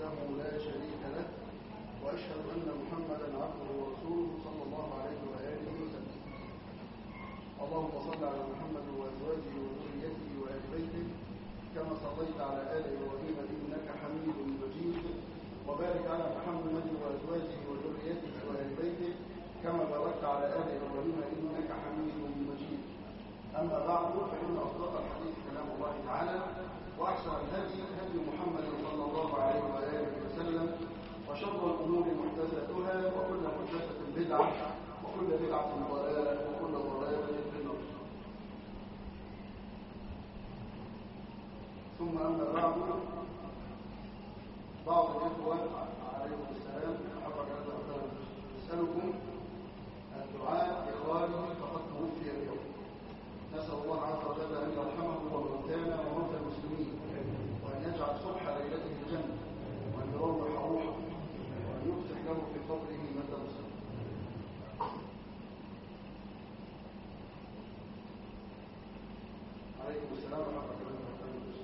وحده لا شريك له وأشهد أن محمدا عبده ورسوله صلى الله عليه وآله وسلم اللهم صل على محمد وأزواجه وذريته وآل بيته كما صليت على آل إبراهيم إنك حميد مجيد وبارك على محمد وأزواجه وذريته وآل بيته كما باركت على آل إبراهيم إنك حميد مجيد أما بعد فإن أصدق الحديث كلام الله تعالى وأحسن الهدي هدي محمد صلى الله عليه وآله وسلم وشر الأمور محدثاتها وكل محدثة بدعة وكل بدعة ضلالة وكل ضلالة في النار ثم أما بعد بعض الإخوة عليكم السلام حفظ هذا يسألكم الدعاء لخالي فقد توفي اليوم نسأل الله عز وجل أن يرحمه وموتانا وموتى المسلمين وأن يجعل صبح ليلته الجنة وأن يروح روحه وأن يفسح له في قبره مدى مسلم عليكم السلام ورحمة الله وبركاته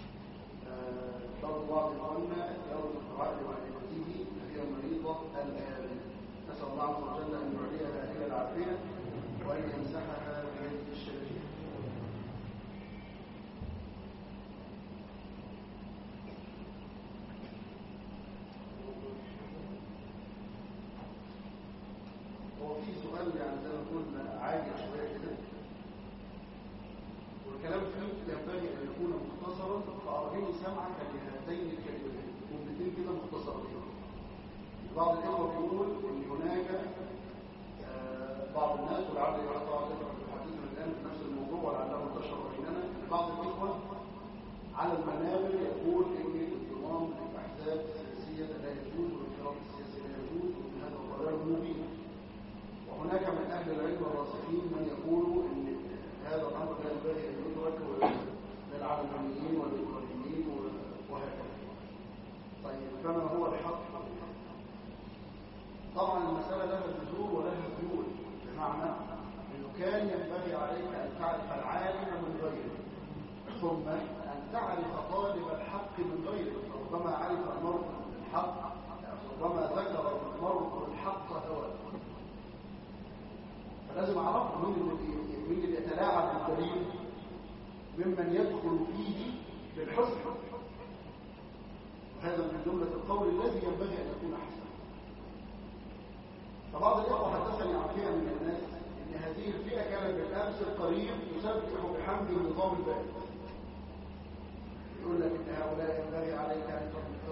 برضو بعض إخواننا يرد الدعاء لوالدته هي مريضة الآن نسأل الله عز وجل أن يعليها إلى العافية وأن يمسحها بيده الشريف هو في سؤال يعني زي ما قلنا عاجل شويه كده والكلام فيه ينبغي ان يكون مختصرا فارجو سمعك لهاتين الكلمتين جملتين كده مختصرتين بعض الاخوه بيقول ان هناك آه، بعض الناس ولعل يعطى يحدثنا الان في نفس الموضوع ولعله انتشر بيننا بعض الاخوه على المنابر يقول ان الانضمام للاحزاب السياسيه لا يجوز والانفراد السياسي لا يجوز وان هذا ضلال مبين وهناك من اهل العلم الراسخين من يقولوا ان هذا الامر لا ينبغي ان يدرك للعلمانيين والليبراليين وهكذا طيب فما هو الحق طبعا المساله لها جذور ولها ذيول بمعنى انه كان ينبغي عليك ان تعرف العالم من غيره ثم ان تعرف طالب الحق من غيره ربما عرف المرء الحق ربما ذكر المرء الحق هواه فلازم اعرف مين اللي مين اللي يتلاعب بالدليل ممن يدخل فيه بالحسن وهذا من جمله القول الذي ينبغي ان يكون احسن فبعض الاخوه حدثني عن فئه من الناس ان هذه الفئه كانت بالامس القريب تسبح بحمد النظام البائد يقول لك ان هؤلاء ينبغي عليك ان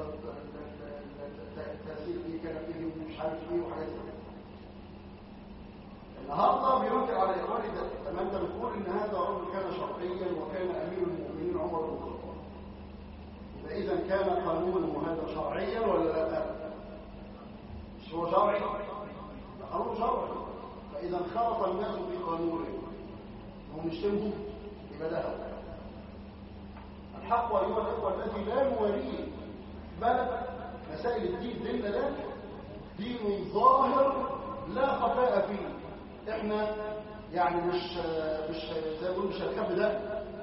التاثير فيه كان فيه مش عارف ايه وحاجات زي كده النهارده بينكر على اخواني ده لما انت بتقول ان هذا رجل كان شرعيا وكان امير المؤمنين عمر بن الخطاب يبقى اذا كان قانونه هذا شرعيا ولا لا مش هو شرعي ده قانون شرعي فاذا انخرط الناس في قانونه وهم يشتموا يبقى ده هذا الحق ايها الاخوه الذي لا نواليه بل مسائل الدين ديننا ده دين ظاهر لا خفاء فيه احنا يعني مش مش زي ما بيقولوا مش هنخبي ده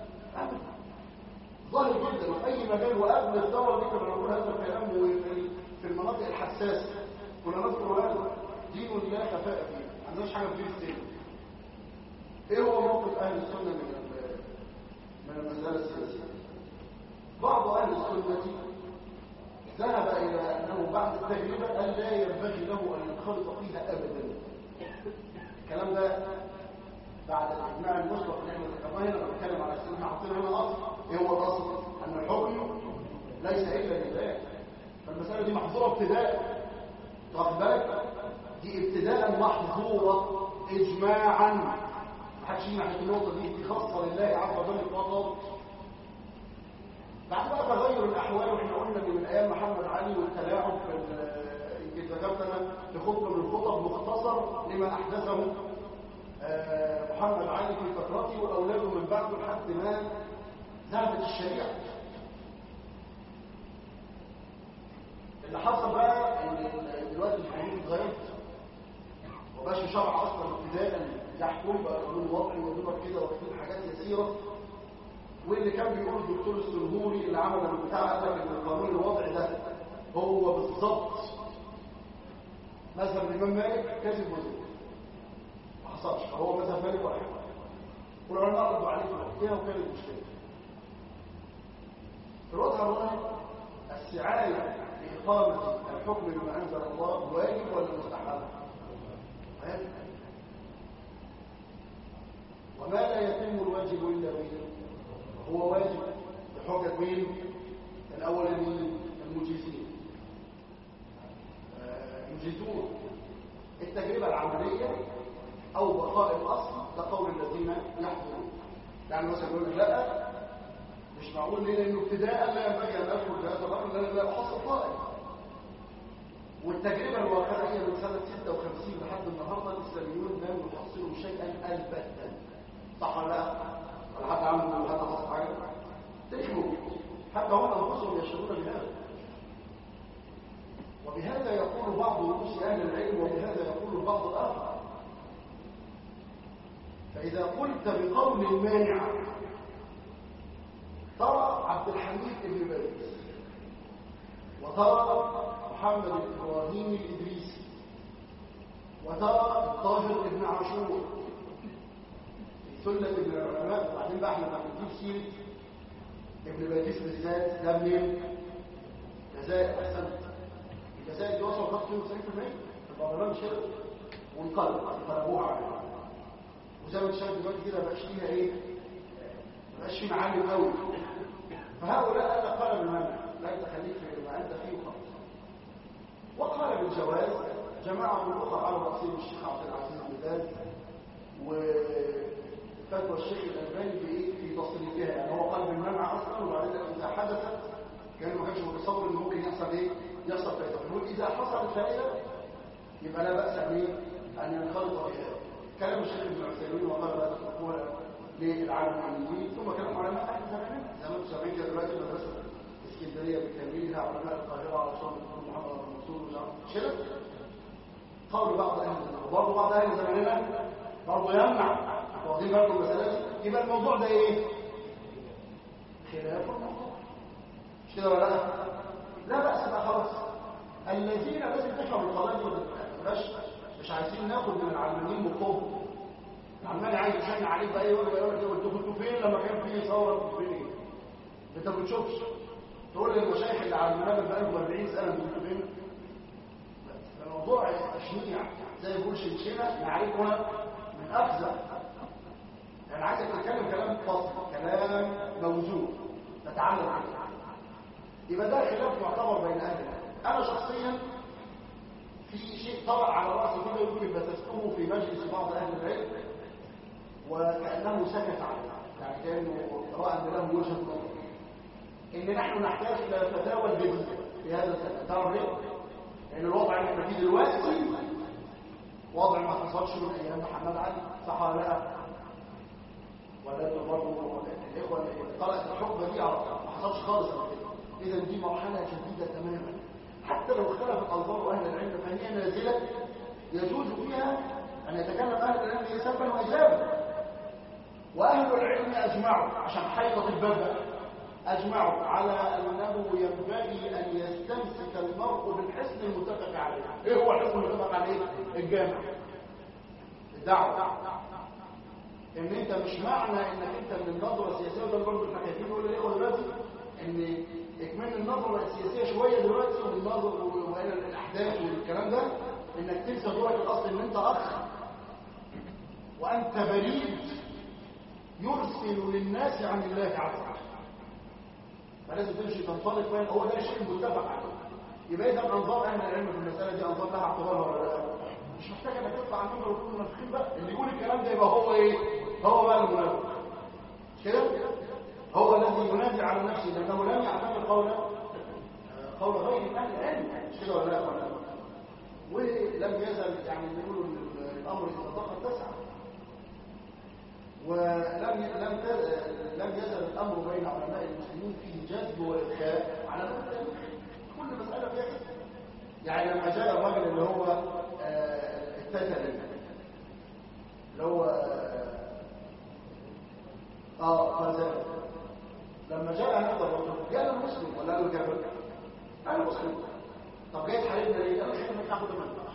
ظاهر جدا في اي مجال وقبل الثوره دي كنا بنقول هذا الكلام في المناطق الحساسه كنا نذكر هذا دين لا خفاء فيه ما عندناش حاجه في السن ايه هو موقف اهل السنه من من المساله السياسيه بعض اهل السنه ذهب الى انه بعد التجربه ان لا ينبغي له ان ينخرط فيها ابدا الكلام ده بعد الاجماع المسبق اللي احنا ذكرناه هنا بنتكلم على السنه حاطين هنا اصل ايه هو الاصل ان الحكم ليس الا لله فالمساله دي محظوره ابتداء واخد بالك دي ابتداء محظوره اجماعا ما حدش يمنع النقطه دي دي خاصه لله عز وجل فقط بعد بقى تغير الاحوال واحنا قلنا ان من ايام محمد علي والتلاعب في يمكن ذكرت انا لخطبه من الخطب مختصر لما احدثه محمد علي في فترته واولاده من بعده لحد ما ذهبت الشريعه اللي حصل بقى ان دلوقتي القانون اتغيرت وبقاش شرع اصلا ابتداء يحكم بقى قانون وضعي ودول كده واخدين حاجات يسيره واللي كان بيقول الدكتور السنهوري اللي عمل البتاع قال لك ان القانون الوضعي ده هو بالضبط مذهب الإمام مالك كذب وزور ما حصلش هو مذهب مالك واحد والعلماء ردوا عليه فيها وكانت مشكلة في الوضع الرابع السعاية لإقامة الحكم بما أنزل الله واجب ولا مستحب؟ واجب وما لا يتم الواجب إلا به هو واجب بحجة مين؟ الأولانيين المجيزين يجيزون التجربة العملية أو بقاء الأصل ده قول الذين يحضرون يعني مثلا يقول لك لا مش معقول ليه لأنه ابتداء لا ينبغي أن أدخل بهذا الأمر لأن لا أحصل طائر والتجربة الواقعية من سنة 56 لحد النهاردة الإسلاميون لم يحصلوا شيئا البتة صح ولا لا؟ ولا حد عمل ولا حد حصل حاجة؟ تجربوا حتى هم أنفسهم يشهدون بهذا وبهذا يقول بعض رؤوس أهل العلم وبهذا يقول البعض الآخر فإذا قلت بقول المانع ترى عبد الحميد بن باز وترى محمد بن ابراهيم الادريسي وترى الطاهر بن عاشور سلة ابن العلماء وبعدين بقى احنا بنجيب سيرة ابن باديس بالذات ده منين؟ جزائر احسنت الجزائر دي وصل خط 92% البرلمان شرق وانقلب انقلبوها عليها وزي ما انت شايف دلوقتي كده ما بقاش فيها ايه؟ ما بقاش في معالم قوي فهؤلاء قال قال بالمنع لا تخليك في ما انت فيه خالص وقال بالجواز جماعه من الاخرى على راسهم الشيخ عبد العزيز بن باز وفتوى الشيخ الالباني في في تصريفها يعني هو قال بالمنع اصلا وبعدين اذا حدثت كان ما كانش متصور ان ممكن يحصل ايه يحصل فائده يقول اذا حصلت فائده يبقى لا باس به ان ينخرط بها كلام الشيخ ابن عثيمين وقال لا تتركوها للعالم العلميين ثم كانوا علماء اهل زماننا زي ما انتم سامعين كده دلوقتي مدرسه اسكندريه بتكملها علماء القاهره على صوت الدكتور محمد بن منصور مش كده قول بعض اهل زماننا وبرضه بعض اهل زماننا برضه يمنع واخدين بالكم المساله دي يبقى الموضوع ده ايه؟ خلاف الموضوع مش كده ولا لا؟ لا بأس بقى خلاص الذين لازم تفهم القضايا دي مش مش عايزين ناخد من العلمانيين بقوه العلماني عايز يشن عليك بقى يقول يقول لك انتوا كنتوا فين لما كان في ثوره كنتوا فين ايه؟ انت ما بتشوفش تقول للمشايخ اللي على المنابر بقى لهم 40 سنه انتوا كنتوا فين؟ الموضوع تشنيع زي ما بيقول شنشنه نعرفها من افزع يعني عايزك تتكلم كلام فصل كلام موزون تتعلم عنه يبقى ده خلاف معتبر بين اهل انا شخصيا في شيء طرأ على راسي كده يمكن بتذكره في مجلس بعض اهل العلم وكانه سكت عنه يعني كانه راى ان له وجهه نظر ان نحن نحتاج الى فتاوى جديده في هذا السنه تعرف ليه؟ لان الوضع اللي احنا فيه دلوقتي وضع ما حصلش من ايام محمد علي صح ولا لا؟ ولا انتوا برضه الاخوه اللي طلعت الحقبه دي ما حصلش خالص قبل كده اذا دي مرحله جديده تماما حتى لو اختلفت انظار اهل العلم فهي نازله يجوز فيها ان يتكلم اهل العلم سبا واجابا واهل العلم اجمعوا عشان حيطه الباب اجمعوا على انه ينبغي ان يستمسك المرء بالحسن المتفق عليه ايه هو الحسن المتفق عليه الجامع الدعوه ان انت مش معنى انك انت من النظره السياسيه وده برضه احنا خايفين نقول للاخوه دلوقتي ان اكمال النظره السياسيه شويه دلوقتي والنظر والى الاحداث والكلام ده انك تنسى دورك الاصلي ان انت اخ وانت بريد يرسل للناس عن الله عز وجل فلازم تمشي تنطلق وين هو ده الشيء المتفق عليه يبقى اذا انظار اهل العلم في المساله دي انظار لها اعتبار ولا لا مش محتاج انك تطلع عن منبر وتكون منافقين بقى اللي يقول الكلام ده يبقى هو ايه هو بقى المنافق كده هو الذي ينادي على نفسه لانه لم يعتمد قول قول غير اهل العلم مش كده ولا لا ولم يزل يعني بيقولوا الامر اذا ضاق اتسع ولم لم لم يزل الامر بين علماء المسلمين فيه جذب وادخال على مدى كل مساله فيها كده يعني لما جاء الرجل اللي هو التتلي اللي هو اه فزال لما جاء هذا الرجل قال مسلم ولا قال كافر قال مسلم طب جاي تحاربنا ليه؟ قال خايف انك تاخد ما ينفعش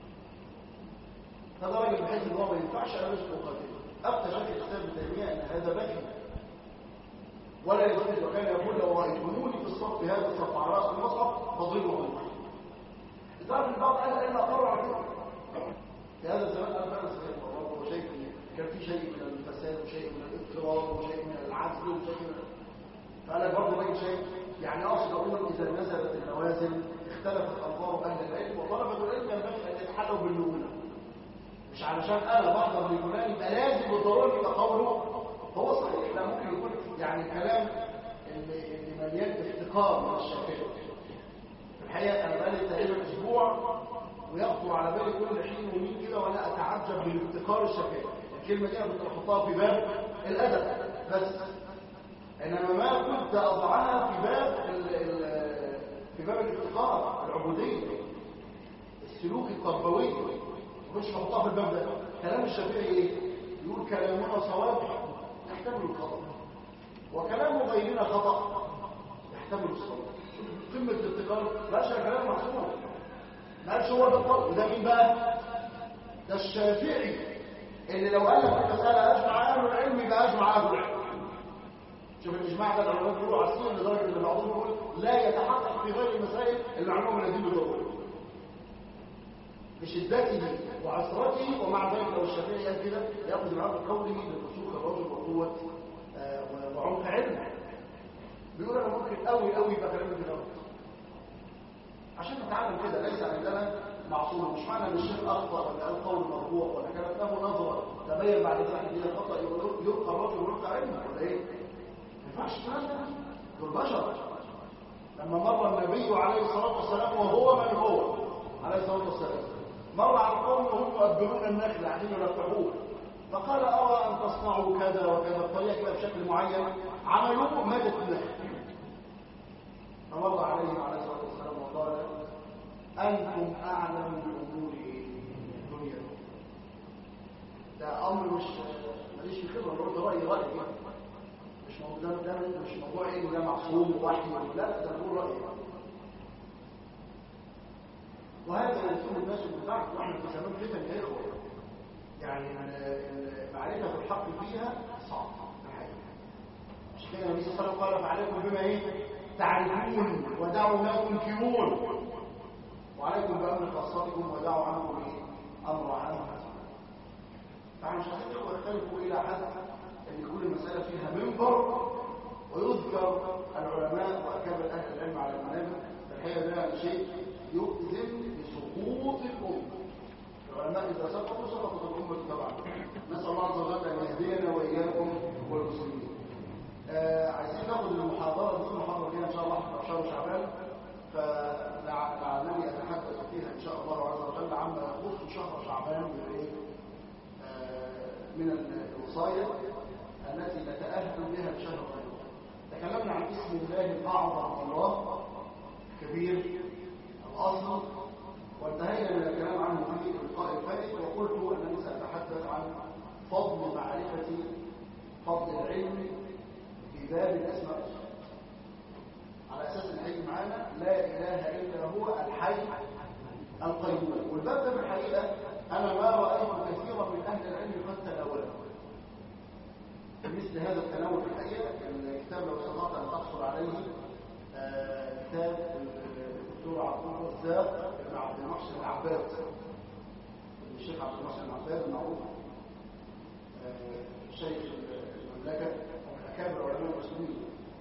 هذا راجل بحيث ان هو ما ينفعش انا مش مقاتل افتى شكل الاسلام ابن تيميه ان هذا بكي ولا يزيد وكان يقول لو رايتموني في الصف هذا الصف على راس المصحف فضلوا عنه تعرف البعض قال ان اقروا على كده في هذا الزمان انا فعلا صحيح والله وشايف كان في شيء من الفساد وشيء من الاضطراب وشيء من العزل وشيء من فانا برضه باجي شيء يعني اقصد اقول اذا نزلت النوازل اختلفت انظار اهل العلم وطلبه العلم ينبغي ان يتحلوا بالنونه مش علشان انا بحضر لفلان يبقى لازم بالضروره يبقى قوله هو صحيح لا ممكن يكون يعني كلام اللي, اللي مليان افتقار من الشافعي في الحقيقه انا بقالي تقريبا اسبوع ويخطر على بالي كل حين ومين كده وانا اتعجب من افتقار الشافعي الكلمه دي انا كنت بحطها في باب الادب بس انما ما كنت اضعها في باب ال ال في باب الافتقار العبوديه السلوك التربوي مش بحطها في الباب ده كلام الشافعي ايه يقول كلامنا صواب يحتمل الخطا وكلام غيرنا خطا يحتمل الصواب قمه الابتكار لا شيء كلام محسوب ما قالش هو ده القول وده مين بقى ده الشافعي اللي لو قال لك المساله اجمع اهل العلم يبقى اجمع اهل العلم شوف الاجماع ده العلماء بيقولوا عصير لدرجه ان بعضهم يقول لا يتحقق في غير المسائل اللي علمهم الذين بالضروره بشدته وعصرته ومع ذلك لو الشافعي قال كده ياخذ العقل قوله لرسوخ الرجل وقوه آه وعمق علمه بيقول انا ممكن قوي قوي يبقى كلامي كده عشان نتعلم كده ليس عندنا معصوم مش معنى ان الشيخ اخطا ولا قال قول مرفوع ولا كانت له نظره تبين بعد ذلك ان هي خطا يبقى الرجل رفع علمه ولا ايه؟ ما ينفعش الكلام ده دول بشر لما مر النبي عليه الصلاه والسلام وهو من هو عليه الصلاه والسلام مر على قوم وهم يؤبرون النخل عشان يلقحوه فقال ارى ان تصنعوا كذا وكذا بطريقه كده بشكل معين عملوه ماتت النخل فمر عليهم عليه الصلاه والسلام وقال انتم اعلم بامور الدنيا ده امر مش ماليش في خبره برضه رايي رايي مش موضوع ده مش موضوع ايه ده معصوم ووحي لا ده بقول رايي وهذا يكون الناس من بعد واحنا في زمان فتن يا اخوه يعني معرفه الحق فيها صعب الحقيقه مش كده النبي صلى الله عليه وسلم قال فعليكم بما ايه تعرفون ودعوا ما تنكرون وعليكم بامر خاصتكم ودعوا عنكم ايه امر عنهم فاحنا مش عايزين يختلفوا الى حد ان يكون المساله فيها منبر ويذكر العلماء واكابر اهل العلم على المنابر الحقيقه ده شيء يؤذن بسقوط الامه العلماء اذا سقطوا سقطت الامه طبعا نسال الله عز وجل ان يهدينا واياكم والمسلمين آه عايزين ناخد المحاضره دي محاضره فيها ان شاء الله في شهر شعبان فلعلني اتحدث فيها ان شاء الله عز وجل عما يخص شهر شعبان من الوصايا التي نتاهل بها لشهر رمضان تكلمنا عن اسم الله الاعظم الله كبير الاصل وانتهينا من الكلام عنه في اللقاء الفائت وقلت انني ساتحدث عن فضل معرفه فضل العلم في باب الاسماء والصفات على اساس ان هيجي معانا لا اله الا هو الحي القيوم والباب ده في الحقيقه انا ما رايت كثيرا من اهل العلم قد تناوله مثل هذا التناول في الحقيقه الكتاب لو استطعت ان تحصل عليه آه كتاب الدكتور عبد الرزاق بن عبد المحسن العباد الشيخ عبد المحسن العباد المعروف آه شيخ المملكه ومن اكابر علماء المسلمين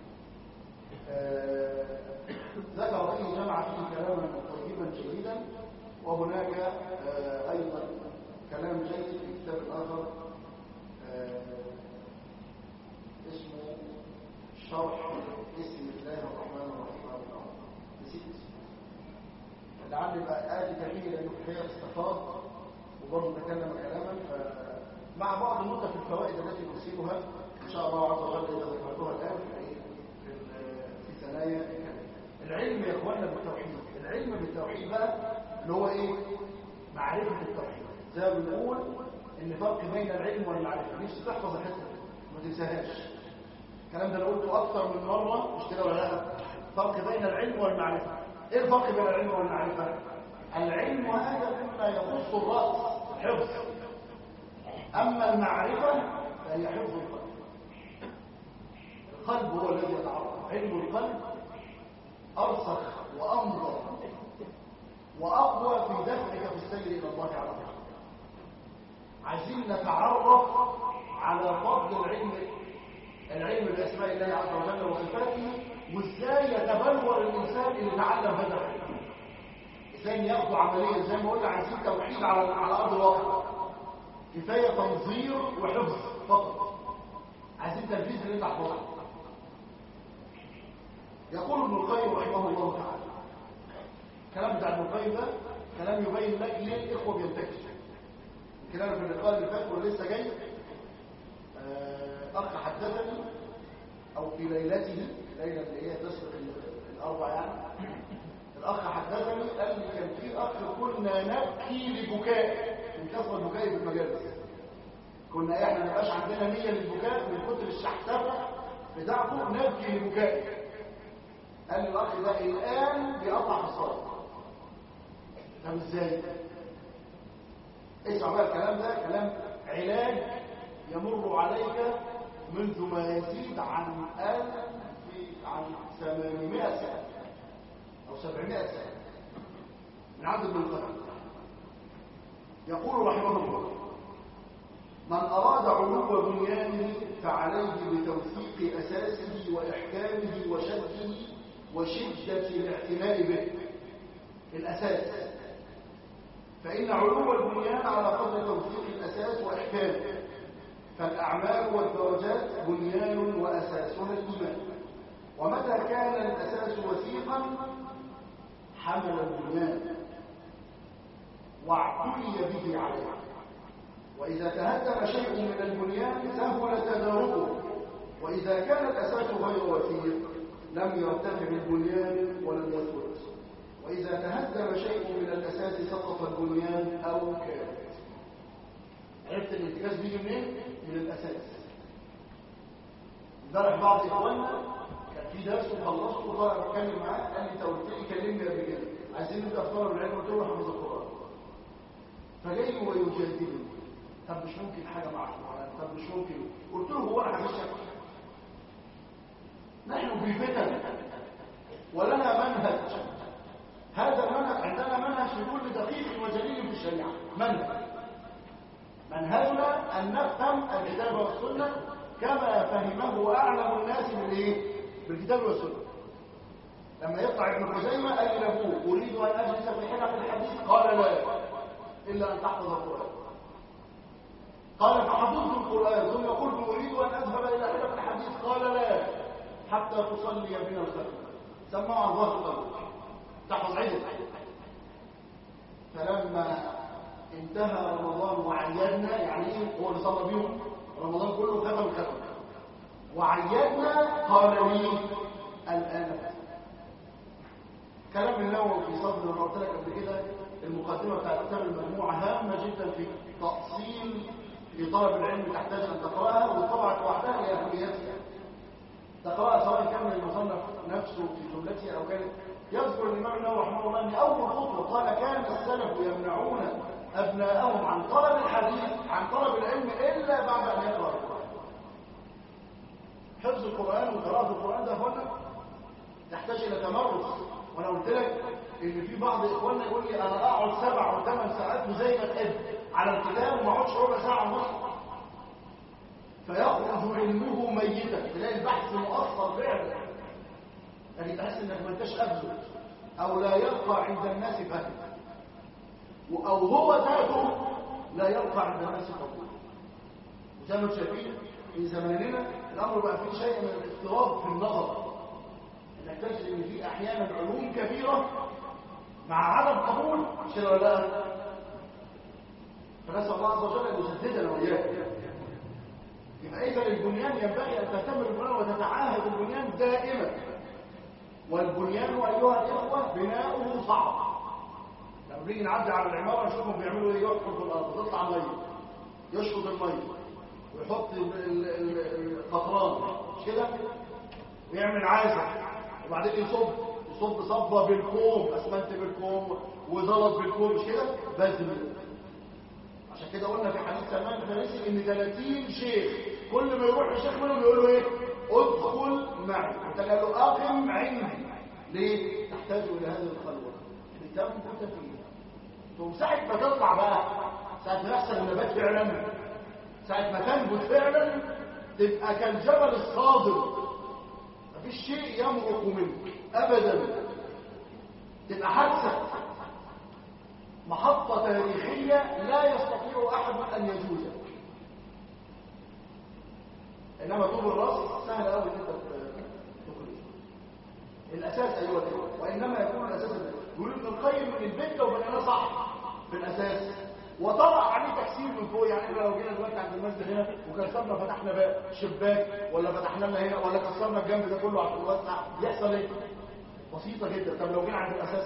آه ذكر فيه جمع فيه كلاما طيبا جيدا وهناك آه ايضا كلام جيد في كتاب اخر آه اسمه شرح اسم الله الرحمن الرحيم او العظيم نسيت اسمه لعل بقى اتي تحيه لانه في الحقيقه استفاض وبرضه تكلم كلاما فمع بعض النقط في الفوائد التي نرسلها ان شاء الله عز وجل اذا ذكرتها الان في في ثنايا العلم يا اخواننا بالتوحيد العلم بالتوحيد بقى اللي هو ايه معرفه التوحيد زي ما بنقول ان فرق بين العلم والمعرفه نفسي تحفظ الحته ما تنساهاش الكلام ده انا قلته اكتر من مره مش كده ولا لا فرق بين العلم والمعرفه ايه الفرق بين العلم والمعرفة العلم هذا مما يخص الرأس حفظ أما المعرفة فهي حفظ القلب القلب هو الذي يتعرف علم القلب أرسخ وأمضى وأقوى في دفعك في السير إلى الله عز وجل عايزين نتعرف على فضل العلم العلم بأسماء الله عز وجل وصفاته وازاي يتبلور الإنسان اللي تعلم هذا العلم ازاي ياخدوا عملية زي ما قلنا عايزين توحيد على على أرض الواقع كفاية تنظير وحفظ فقط عايزين تنفيذ اللي انت حفظه يقول ابن القيم رحمه الله تعالى الكلام بتاع ابن القيم ده كلام يبين لك ليه الاخوه بينتكسوا الكلام في اللقاء اللي فات ولسه جاي آه، اخ حدثني او في ليلته الليله اللي هي تسبق الاربع يعني الاخ حدثني قال لي كان في اخ كنا نبكي لبكاء من كثره البكاء في المجالس كنا احنا ما يبقاش عندنا نيه للبكاء من كتر الشحتفه بتاعته نبكي لبكاء قال لي الاخ ده الان بيقطع في الصلاه طب ازاي اسمع بقى الكلام ده كلام علاج يمر عليك منذ ما يزيد عن ألف عن 800 سنة أو 700 سنة من عبد ابن القيم يقول رحمه الله من أراد علو بنيانه فعليه بتوثيق أساسه وإحكامه وشده وشدة الاعتناء به الأساس فإن علو البنيان على قدر توثيق الأساس وإحكامه فالأعمال والدرجات بنيان وأساسها الإيمان ومتى كان الأساس وثيقا حمل البنيان واعتني به عليه وإذا تهدم شيء من البنيان سهل تداركه وإذا كان الأساس غير وثيق لم يرتفع البنيان ولم يثبت وإذا تهدم شيء من الأساس سقط البنيان أو كانت عرفت الانتكاس بيجي منين؟ من الأساس امبارح بعض إخواننا كان في درس وخلصت وطالع بتكلم معاه قال لي أنت قلت لي كلمني قبل كده عايزين نبدأ في طلب العلم قلت له حفظ القرآن فجاي ويجادلني طب مش ممكن حاجة مع القرآن طب مش ممكن قلت له هو أنا هغشك نحن في فتن ولنا منهج هذا المنهج عندنا منهج في كل دقيق وجليل في الشريعة منهج منهجنا أن نفهم الكتاب والسنة كما فهمه أعلم الناس بالايه؟ بالكتاب والسنة لما يطلع ابن خزيمة قال لأبوه أريد أن أجلس في حلق الحديث قال لا إلا أن تحفظ القرآن قال فحفظت القرآن ثم قلت أريد أن أذهب إلى حلق الحديث قال لا حتى تصلي بنا الخلف سمعوا الله القلب تحفظ عدل فلما انتهى رمضان وعيدنا يعني ايه هو اللي صلى بيهم رمضان كله ختم ختم وعيدنا قال لي الان كلام النووي في صدر اللي قلت لك قبل كده المقدمه بتاعت كتاب المجموعه هامه جدا في تاصيل في طلب العلم تحتاج ان تقراها والطبعه لوحدها هي اهميتها تقراها سواء كان المصنف نفسه في جملته او كان يذكر الامام النووي رحمه الله ان اول خطوه قال كان السلف يمنعون ابناءهم عن طلب الحديث عن طلب العلم الا بعد ان يقرا القران حفظ القران وقراءه القران ده هنا يحتاج الى تمرس وانا قلت لك ان في بعض اخواننا يقول لي انا اقعد سبع وثمان ساعات وزي ما تحب على الكتاب وما اقعدش ربع ساعه ونص فيخرج علمه ميتا تلاقي البحث مؤثر فعلا يعني تحس انك ما انتش قبله او لا يبقى عند الناس فهم او هو ذاته لا يبقى عند الناس فهم وزي ما شايفين في زماننا الامر بقى فيه شيء من الاضطراب في النظر انك تجد ان في احيانا علوم كبيره مع عدم قبول مش كده ولا لا فنسال الله عز وجل ان يسددنا واياكم يبقى اذا البنيان ينبغي ان تهتم بالبنيان وتتعاهد البنيان دائما والبنيان ايها الاخوه بناؤه صعب لما نيجي نعدي على العماره نشوفهم بيعملوا ايه يحفر في الارض تطلع ميه يشفط الميه ويحط القطران مش كده ويعمل عازه وبعدين يصب وتصب صبه بالكوم اسمنت بالكوم وزلط بالكوم مش كده بذل عشان كده قلنا في حديث سلمان الفارسي ان 30 شيخ كل ما يروح لشيخ منهم يقول له ايه ادخل معي انت قال له اقم عندي ليه تحتاج الى هذه الخلوه لتنبت فيها ثم ساعه ما تطلع بقى ساعه ما يحصل النبات فعلا ساعه ما تنبت فعلا تبقى كالجبل الصادر مفيش شيء يمرق منك ابدا تبقى حادثه محطه تاريخيه لا يستطيع احد ان يجوزها انما طول الراس سهل قوي ان انت تخرج الاساس ايها الاخوه وانما يكون الاساس يقول ابن القيم ان البيت لو بنيناه صح في الاساس وطلع عليه تكسير من فوق يعني احنا لو جينا دلوقتي عند المسجد هنا وكسرنا فتحنا باب شباك ولا فتحنا لنا هنا ولا كسرنا الجنب ده كله عشان نوسع يحصل ايه؟ بسيطه جدا طب لو جينا عند الاساس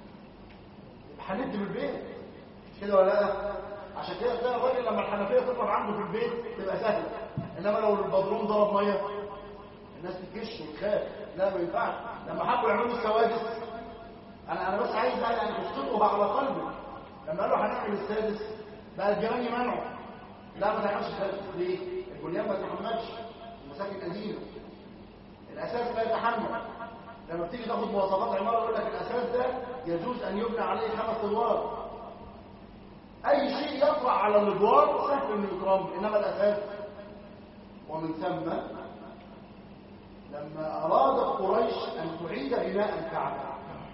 هندي بالبيت مش كده ولا لا؟ عشان كده تلاقي الراجل لما الحنفيه تطلب عنده في البيت تبقى سهله انما لو البدروم ضرب ميه الناس تكش وتخاف لا ما ينفعش لما حبوا يعملوا السوادس انا انا بس عايز يعني تسقطها على قلبي لما قالوا هنعمل السادس بقى الجيران يمنعوا لا ما تعملش السادس ليه البنيان ما تحملش المساكن قديمه الاساس لا يتحمل لما بتيجي تاخد مواصفات عماره يقول لك الاساس ده يجوز ان يبنى عليه خمس ادوار اي شيء يطلع على الادوار سهل انه يترمم انما الاساس ومن ثم لما ارادت قريش ان تعيد بناء الكعبه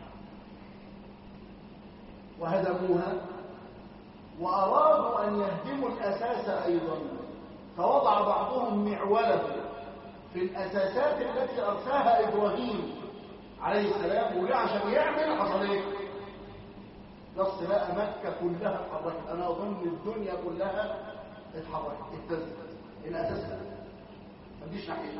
وهدموها وارادوا ان يهدموا الاساس ايضا فوضع بعضهم معوله في الاساسات التي ارساها ابراهيم عليه السلام وليه عشان يعمل حصل ايه نص لقى مكه كلها اتحركت انا اظن الدنيا كلها اتحركت اتزت الاساس ده ما تجيش ناحيه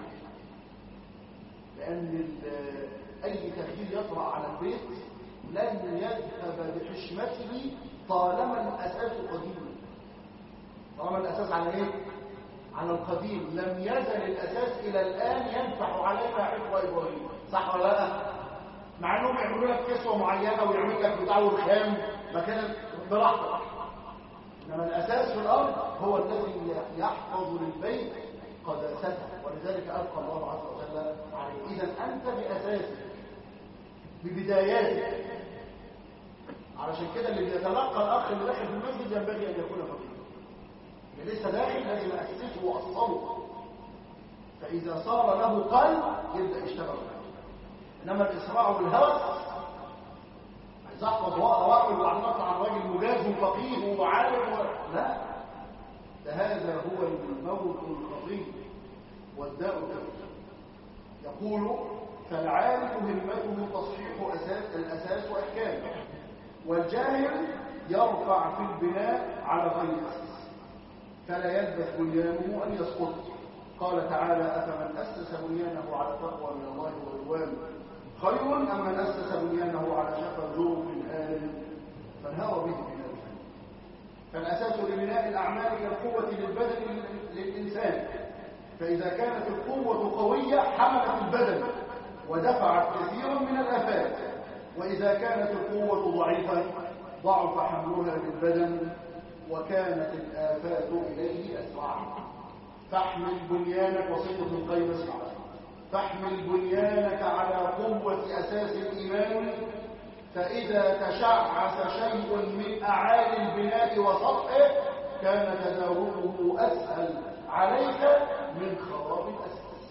لان اي تغيير يطرا على البيت لن يذهب بحشمته طالما الاساس قديم طالما الاساس على ايه على القديم لم يزل الاساس الى الان ينفع علينا حفظ ابراهيم صح ولا لا مع انهم يعملوا لك كسوه معينه ويعمل لك بتاع رخام مكان براحتك انما الاساس في الارض هو الذي يحفظ للبيت قداسته ولذلك ابقى الله عز وجل عليه اذا انت باساسك ببداياتك علشان كده اللي بيتلقى الاخ اللي داخل في المسجد ينبغي ان يكون فقيرا اللي لسه داخل لازم اسسه واصله فاذا صار له قلب يبدا يشتغل انما الاسراع والهوس عايز احفظ واقرا واعمل وبعدين اطلع عن راجل مجاز وفقيه وعالم و... لا ده هذا هو الموت الخطير والداء الكبير يقول فالعالم همته تصحيح أساس الاساس واحكامه والجاهل يرفع في البناء على غير اساس فلا يلبث بنيانه ان يسقط قال تعالى افمن اسس بنيانه على تقوى من الله ورضوان خير ام من اسس بنيانه على شفا جرف هال فانهار به الى الجنه فالاساس لبناء الاعمال كالقوه للبدن للانسان فاذا كانت القوه قويه حملت البدن ودفعت كثيرا من الافات واذا كانت القوه ضعيفه ضعف حملها للبدن وكانت الافات اليه اسرع فاحمل بنيانك وصيه ابن القيم اسمع فاحمل بنيانك على قوة أساس الإيمان فإذا تشعث شيء من أعالي البناء وسطحه كان تداوله أسهل عليك من خراب الأساس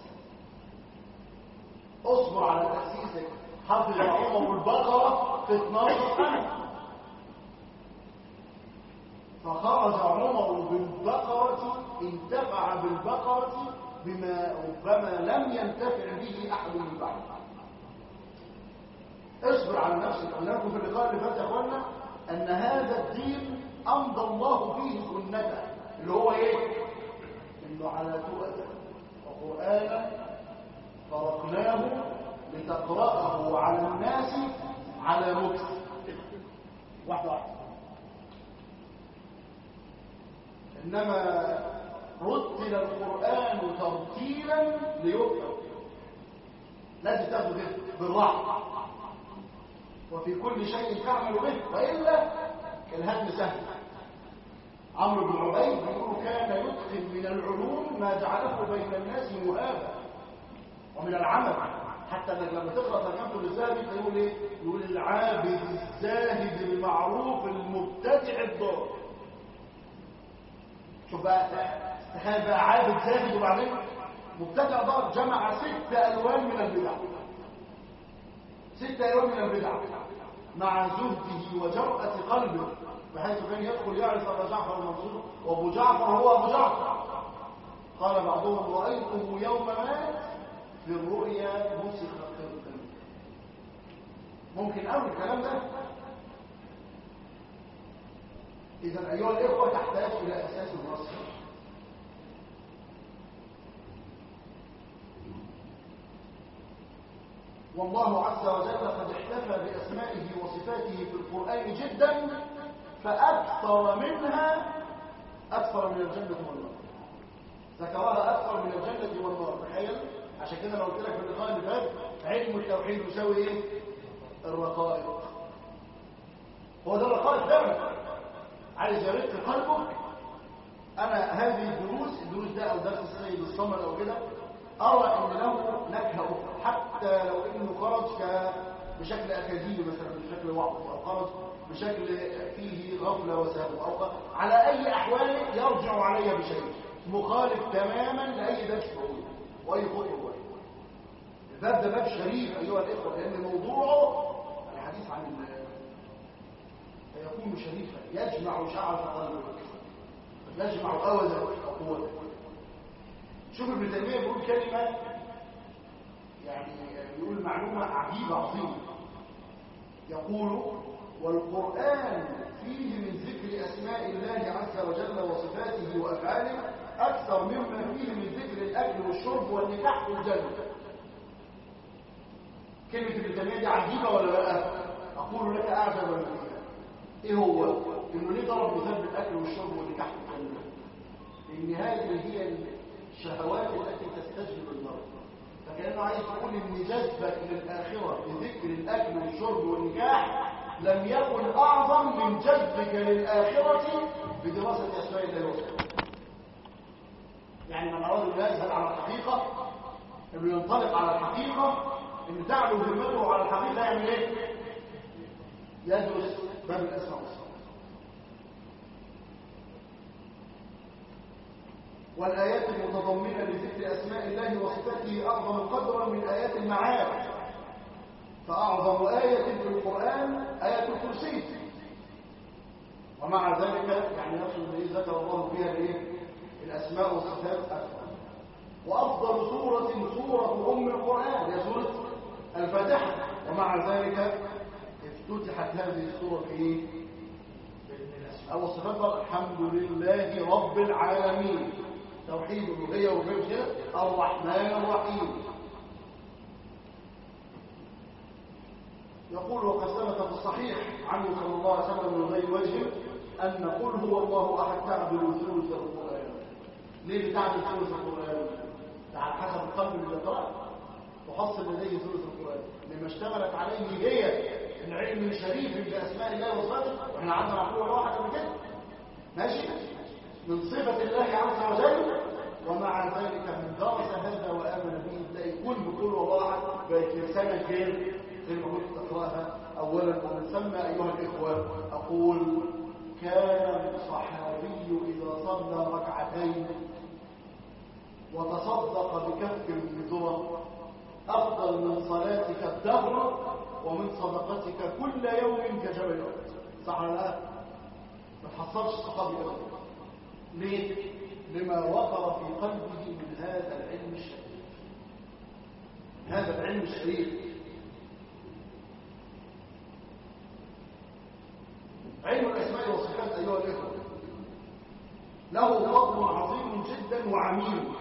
اصبر على تأسيسك حفظ عمر البقرة في 12 سنة فخرج عمر بالبقرة انتفع بالبقرة بما ربما لم ينتفع به احد من بعد اصبر على نفسك قلنا لكم في اللقاء اللي فات يا اخوانا ان هذا الدين امضى الله فيه سنته اللي هو ايه انه على تؤدى وقرانا فرقناه لتقراه على الناس على مكس واحده واحده انما رتل القرآن ترتيلا ليكتب لازم تاخد بالراحة وفي كل شيء تعمل به وإلا كالهدم سهل عمرو بن عبيد يقول كان يدخل من العلوم ما جعله بين الناس مهابا ومن العمل حتى انك لما تقرا ترجمته للذهبي تقول ايه يقول العابد الزاهد المعروف المبتدع الضار شوف بقى تخيل بقى عابد زاهد وبعدين مبتدع ضار جمع ست الوان من البدع ست الوان من البدع مع زهده وجرأة قلبه بحيث كان يدخل يعرف ابا جعفر المنصور وابو جعفر هو ابو جعفر قال بعضهم رايته يوم مات في الرؤيا مسخ قلبا ممكن قوي الكلام ده اذا ايها الاخوه تحتاج الى اساس النصر والله عز وجل قد احتفى باسمائه وصفاته في القران جدا فاكثر منها اكثر من الجنه والنار ذكرها اكثر من الجنه والنار تخيل عشان كده لو قلت لك في اللقاء اللي فات علم التوحيد يساوي ايه الرقائق هو ده الرقائق فعلا عايز يرق قلبك انا هذه الدروس الدروس ده او درس السيد الصمد او كده ارى ان له نكهه اخرى حتى لو انه خرج بشكل اكاديمي مثلا بشكل وعظ او خرج بشكل فيه غفله وسهو او على اي احوال يرجع علي بشيء مخالف تماما لاي درس بقوله واي خطوه الباب ده باب شريف ايها الاخوه لان موضوعه الحديث عن يكون شريفا يجمع شعر قلبك يجمع اوزا وقوتك شوف ابن تيميه بيقول كلمه يعني بيقول معلومه عجيبه عظيمه يقول والقران فيه من ذكر اسماء الله عز وجل وصفاته وافعاله اكثر مما فيه من ذكر الاكل والشرب والنكاح والجنه كلمة ابن تيمية دي عجيبة ولا لا؟ أقول لك أعجب من فيها. إيه هو؟ إنه ليه ضرب مثال بالأكل والشرب والنكاح والجنة؟ إن هذه هي الشهوات التي تستجلب المرء. فكأنه عايز يقول إن جذبك للآخرة بذكر الأكل والشرب والنكاح لم يكن أعظم من جذبك للآخرة بدراسة أسماء الله وصفاته. يعني من أراد أن يذهب على الحقيقة إنه ينطلق على الحقيقة ان تعلو همته على الحقيقه يعمل ايه يدرس باب الاسماء والصفات والايات المتضمنه لذكر اسماء الله وصفاته اعظم قدرا من ايات المعاد فاعظم ايه في القران ايه الكرسي ومع ذلك يعني نفس الذي ذكر الله فيها الايه الاسماء والصفات اكثر وافضل سوره سوره ام القران هي سوره الفاتحة ومع ذلك افتتحت هذه السورة في الأسماء والصفات الحمد لله رب العالمين توحيد الألوهية والربوبية الرحمن الرحيم يقول وقد ثبت في الصحيح عنه صلى الله عليه وسلم من غير وجه أن قل هو الله أحد تعدل ثلث القرآن ليه بتعدل ثلث القرآن؟ على حسب القلب اللي قرأ تحصل لديه ثلث القرآن لما اشتغلت عليه هي العلم الشريف بأسماء الله وصفاته واحنا عندنا عقول واحد قبل كده ماشي من صفة الله عز وجل ومع ذلك من درس هذا وآمن به تلاقي كل بكل واحد بقت لسانك غير زي ما كنت تقراها أولا ومن ثم أيها الإخوة أقول كان الصحابي إذا صلى ركعتين وتصدق بكف من ذره أفضل من صلاتك الدهر ومن صدقتك كل يوم كجبل أحد صح ولا لا؟ ما تحصلش الصحابي أبدا ليه؟ لما وقر في قلبه من هذا العلم الشريف هذا العلم الشريف علم الأسماء والصفات أيها الإخوة له فضل عظيم جدا وعميم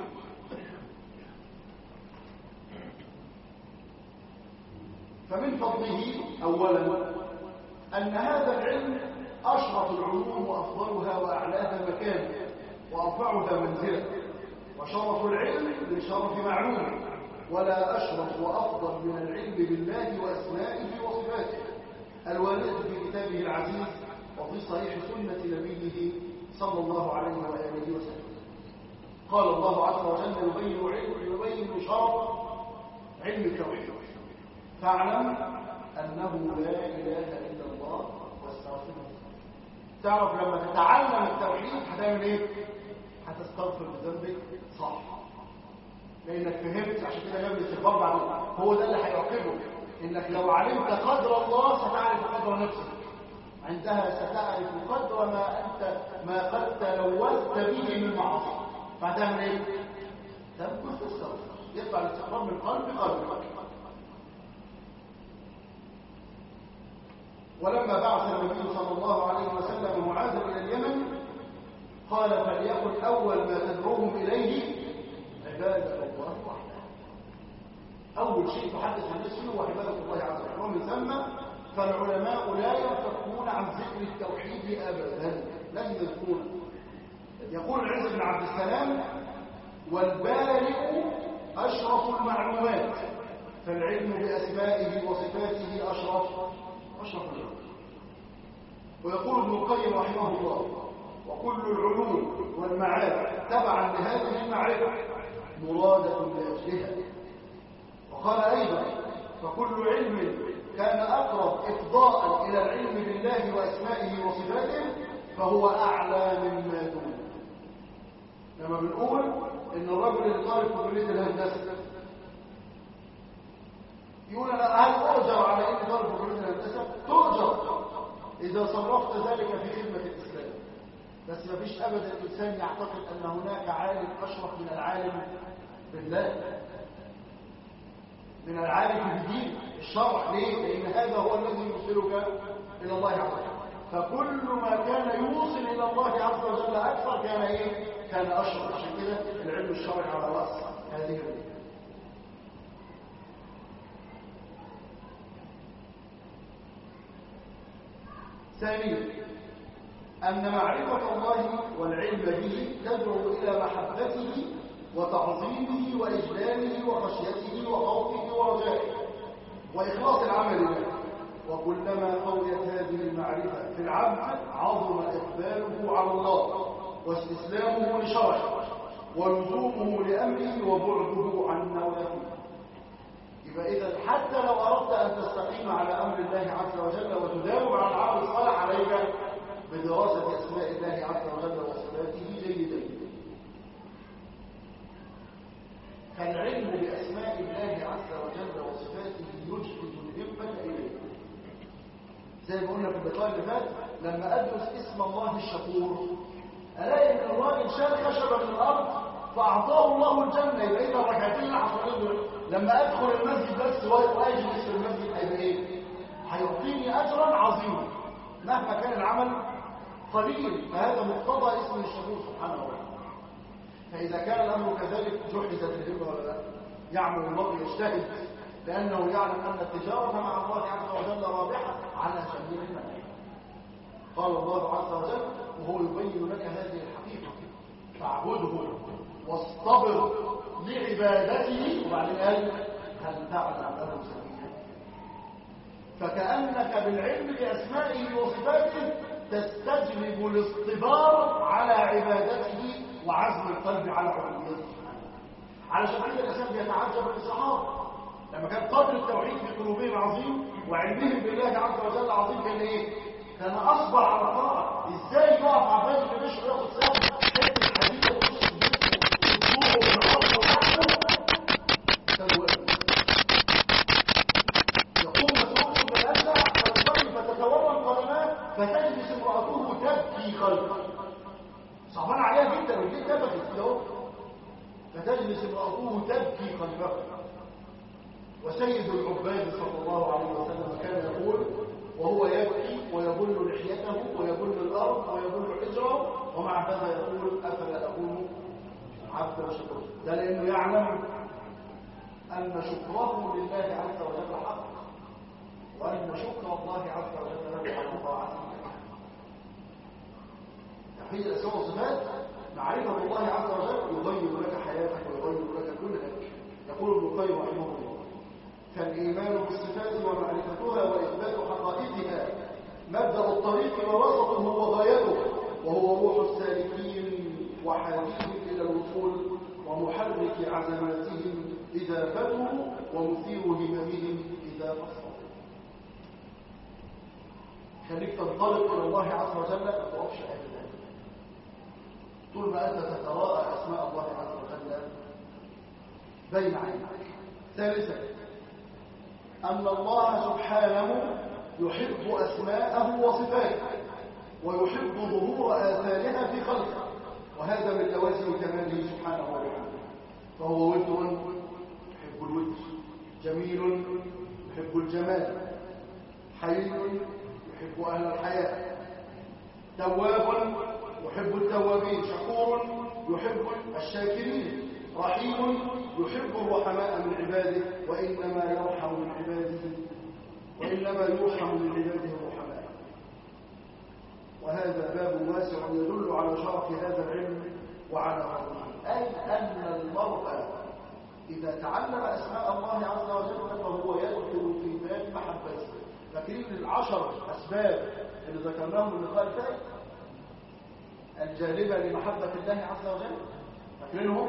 فمن فضله أولا أن هذا العلم أشرف العلوم وأفضلها وأعلاها مكانا وأرفعها منزلة وشرف العلم لشرف معلوم ولا أشرف وأفضل من العلم بالله وأسمائه وصفاته الواردة في كتابه العزيز وفي صحيح سنة نبيه صلى الله عليه وآله وسلم قال الله عز وجل يبين علم يبين شرط علم التوحيد فاعلم أنه لا إله إلا الله واستغفره تعرف لما تتعلم التوحيد هتعمل ايه هتستغفر بذنبك صح لانك فهمت عشان كده جاب الاستغفار بعد هو ده اللي هيعقبك انك لو علمت قدر الله ستعرف قدر نفسك عندها ستعرف قدر ما انت ما قد تلوثت به من معاصي فهتعمل ايه تمكث تستغفر يطلع الاستغفار من قلب قلبك ولما بعث النبي صلى الله عليه وسلم معاذ الى اليمن قال فليكن اول ما تدعوهم اليه عباده الله وحده اول شيء تحدث الناس فيه هو عباده الله عز وجل ومن ثم فالعلماء لا ينفكون عن ذكر التوحيد ابدا لن يذكرونه يقول العز بن عبد السلام والبارئ اشرف المعلومات فالعلم باسمائه وصفاته اشرف أشرف العلوم ويقول ابن القيم رحمه الله وكل العلوم والمعارف تبعا لهذه المعرفة مرادة لأجلها وقال أيضا فكل علم كان أقرب إفضاء إلى العلم بالله وأسمائه وصفاته فهو أعلى مما دونه لما بنقول إن الرجل اللي طالب في كلية الهندسة يقول أنا هل أؤجر على إني طالب في كلية الهندسة؟ تؤجر إذا صرفت ذلك في خدمة الإسلام بس ما فيش أبدا الإنسان يعتقد أن هناك عالم أشرف من العالم بالله من العالم بالدين الشرع ليه؟ لأن هذا هو الذي يوصلك إلى الله عز وجل فكل ما كان يوصل إلى الله عز وجل أكثر كان إيه؟ كان أشرف عشان كده العلم الشرعي على رأس هذه الأمور ثانيا أن معرفة الله والعلم به تدعو إلى محبته وتعظيمه وإجلاله وخشيته وخوفه ورجائه وإخلاص العمل له وكلما قويت هذه المعرفة في العبد عظم إقباله على الله واستسلامه لشرعه ولزومه لأمره وبعده عن نوافله يبقى إذا حتى لو أردت أن تستقيم على أمر الله عز وجل وتداوم على العمل الصالح عليك بدراسة أسماء الله عز وجل وصفاته جيدا فالعلم بأسماء الله عز وجل وصفاته يجهد الهمة إليه زي ما قلنا في اللقاء اللي فات لما أدرس اسم الله الشكور ألاقي إن الراجل شال خشبة من الأرض فأعطاه الله الجنة يبقى إذا الركعتين اللي حصلوا لما أدخل المسجد بس وأجلس في المسجد هيبقى إيه؟ هيعطيني أجرا عظيما مهما كان العمل قليل فهذا مقتضى اسم الشكور سبحانه وتعالى فإذا كان الأمر كذلك جحزت الهمة ولا لا يعمل المرء يجتهد لأنه يعلم أن التجارة مع الله عز وجل رابحة على سبيل المنع قال الله عز وجل وهو يبين لك هذه الحقيقة فاعبده واصطبر لعبادته وبعدين قال هل تعلم له سبيلا فكأنك بالعلم بأسمائه وصفاته تستجلب الاصطبار على عبادته وعزم القلب على عبوديته علشان كده الانسان بيتعجب من الصحابه لما كان قدر التوحيد في قلوبهم عظيم وعلمهم بالله عز وجل عظيم كان ايه كان اصبر على الطاعه ازاي يقف على الراجل اللي بيشرب ياخد سام حته حديده وتخش جسمه وتطلبه من الارض وتحته كان واقف يقوم مسروق بالاسع فتصلي فتتورم قدماه فتجلس امراته تبكي خلفه صعبان عليها جدا وليه تبكي كده فتجلس امراته تبكي خلفه وسيد العباد صلى الله عليه وسلم كان يقول وهو يبكي ويبل لحيته ويبل الارض ويبل حجره ومع هذا يقول افلا اكون عبدا شكرا ده لانه يعلم ان شكره لله عز وجل حق وان شكر الله عز وجل له على طاعته توحيد الاسماء والصفات معرفه الله عز وجل يغير لك حياتك ويغير لك كلك يقول ابن القيم رحمه الله فالايمان بالصفات ومعرفتها واثبات حقائقها مقاصدها مبدأ الطريق ووسطه وغايته وهو روح السالكين وحديثهم إلى الوصول ومحرك عزماتهم إذا فتوا ومثير هممهم إذا فصلوا خليك تنطلق إلى الله عز وجل ما تقفش أبدا طول ما أنت تتراءى أسماء الله عز وجل بين عينيك ثالثا أن الله سبحانه يحب أسماءه وصفاته ويحب ظهور آثارها في خلقه وهذا من لوازم كماله سبحانه وتعالى فهو ود يحب الود جميل يحب الجمال حي يحب أهل الحياة تواب يحب التوابين شكور يحب الشاكرين رحيم يحب الرحماء من عباده وإنما يرحم من عباده وإنما يرحم من عباده الرحماء وهذا باب واسع يدل على شرف هذا العلم وعلى فضله أي أن المرء إذا تعلم أسماء الله عز وجل فهو يدخل في باب محبته فاكرين العشر أسباب اللي ذكرناهم من اللقاء الفائت الجالبة لمحبة الله عز وجل فاكرينهم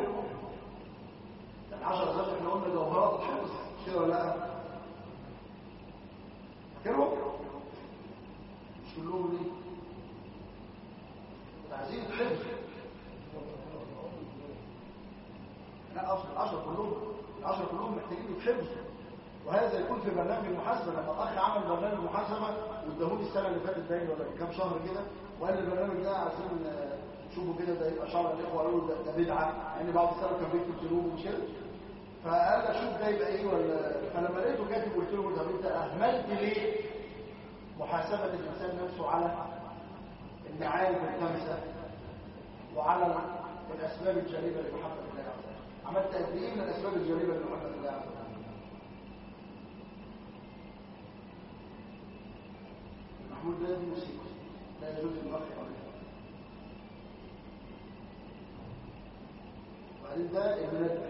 العشر أسباب احنا قلنا جوهرات الحفظ كده ولا لا فاكرهم مش كلهم ليه عايزين الحفظ لا اصل العشر كلهم العشر كلهم محتاجين الحفظ وهذا يكون في برنامج المحاسبه لما الاخ عمل برنامج محاسبه واداهولي السنه اللي فاتت باين ولا كام شهر كده وقال لي البرنامج ده عشان شوفوا كده ده يبقى شعر الاخوه قالوا ده, ده بدعه لان يعني بعض السنه كان بيكتب ذنوب ومش كده فقال لي اشوف ده يبقى ايه ولا فلما لقيته كاتب قلت له طب انت اهملت ليه محاسبه الانسان نفسه على المعارف الخمسه وعلى الاسباب الجانبه لمحبه الله عز وجل عملت قد ايه من الاسباب الجانبه لمحبه الله عز وجل محمود ده دي موسيقى لا يجوز المرء عليها وبعدين ده المنبه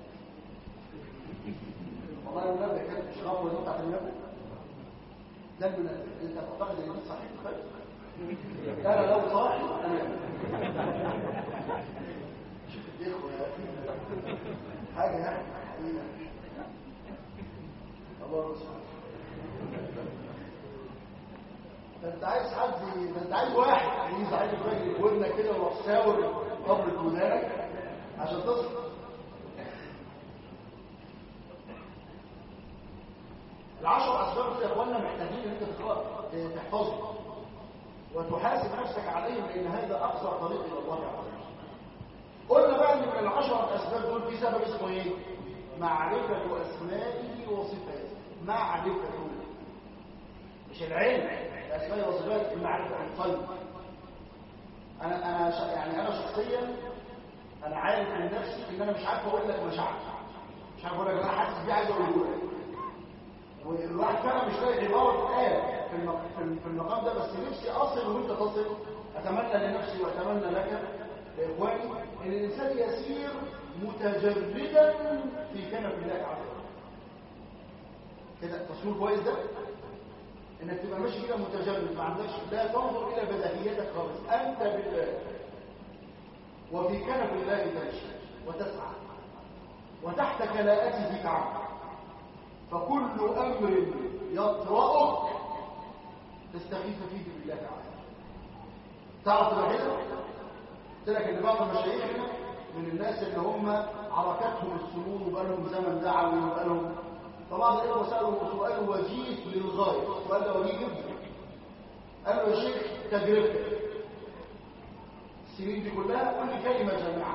والله المنبه كانت مش غفوه دي بتاعت المنبه ده المنبه انت تعتقد ان دي صحيح بس انا لو صاحي انا شوف الاخوه يا اخي حاجه يعني حقيقه الله سبحانه ده انت عايز حد ده انت عايز واحد يجي عايز راجل ودنك كده ويروح ساور قبر ودانك عشان تصحى العشر اسباب يا اخوانا محتاجين ان انت تحفظهم وتحاسب نفسك عليهم لان هذا اقصر طريق الى الله عز وجل قلنا بقى ان من العشر اسباب دول في سبب اسمه ايه معرفه اسمائه وصفاته معرفته مش العلم الاسماء والصفات المعرفه القلب انا انا ش... يعني انا شخصيا انا عارف من نفسي ان انا مش عارف اقول لك مشاعر مش عارف اقول لك انا حاسس بيه عايز اقوله لك والواحد فعلا مش لاقي عباره تتقال في المق... في المقام ده بس نفسي اصل وانت تصل اتمنى لنفسي واتمنى لك لاخواني ان الانسان يسير متجردا في كنف الله عز وجل كده التصوير كويس ده انك تبقى ماشي كده متجرد ما عندكش لا تنظر الى بديهيتك خالص انت بالله وفي كنف الله تمشي وتسعى وتحت كلاءته تعمل فكل امر يطرأك تستغيث فيه بالله تعالى تعرف الوحيدة قلت لك ان بعض مشايخنا من الناس اللي هم عركتهم السنون وبقى لهم زمن دعوي وبقى لهم فبعض الاخوه سالوا سؤال وجيه للغايه السؤال ده وجيه جدا قال له يا شيخ تجربتك السنين دي كلها قول لي كلمه جامعه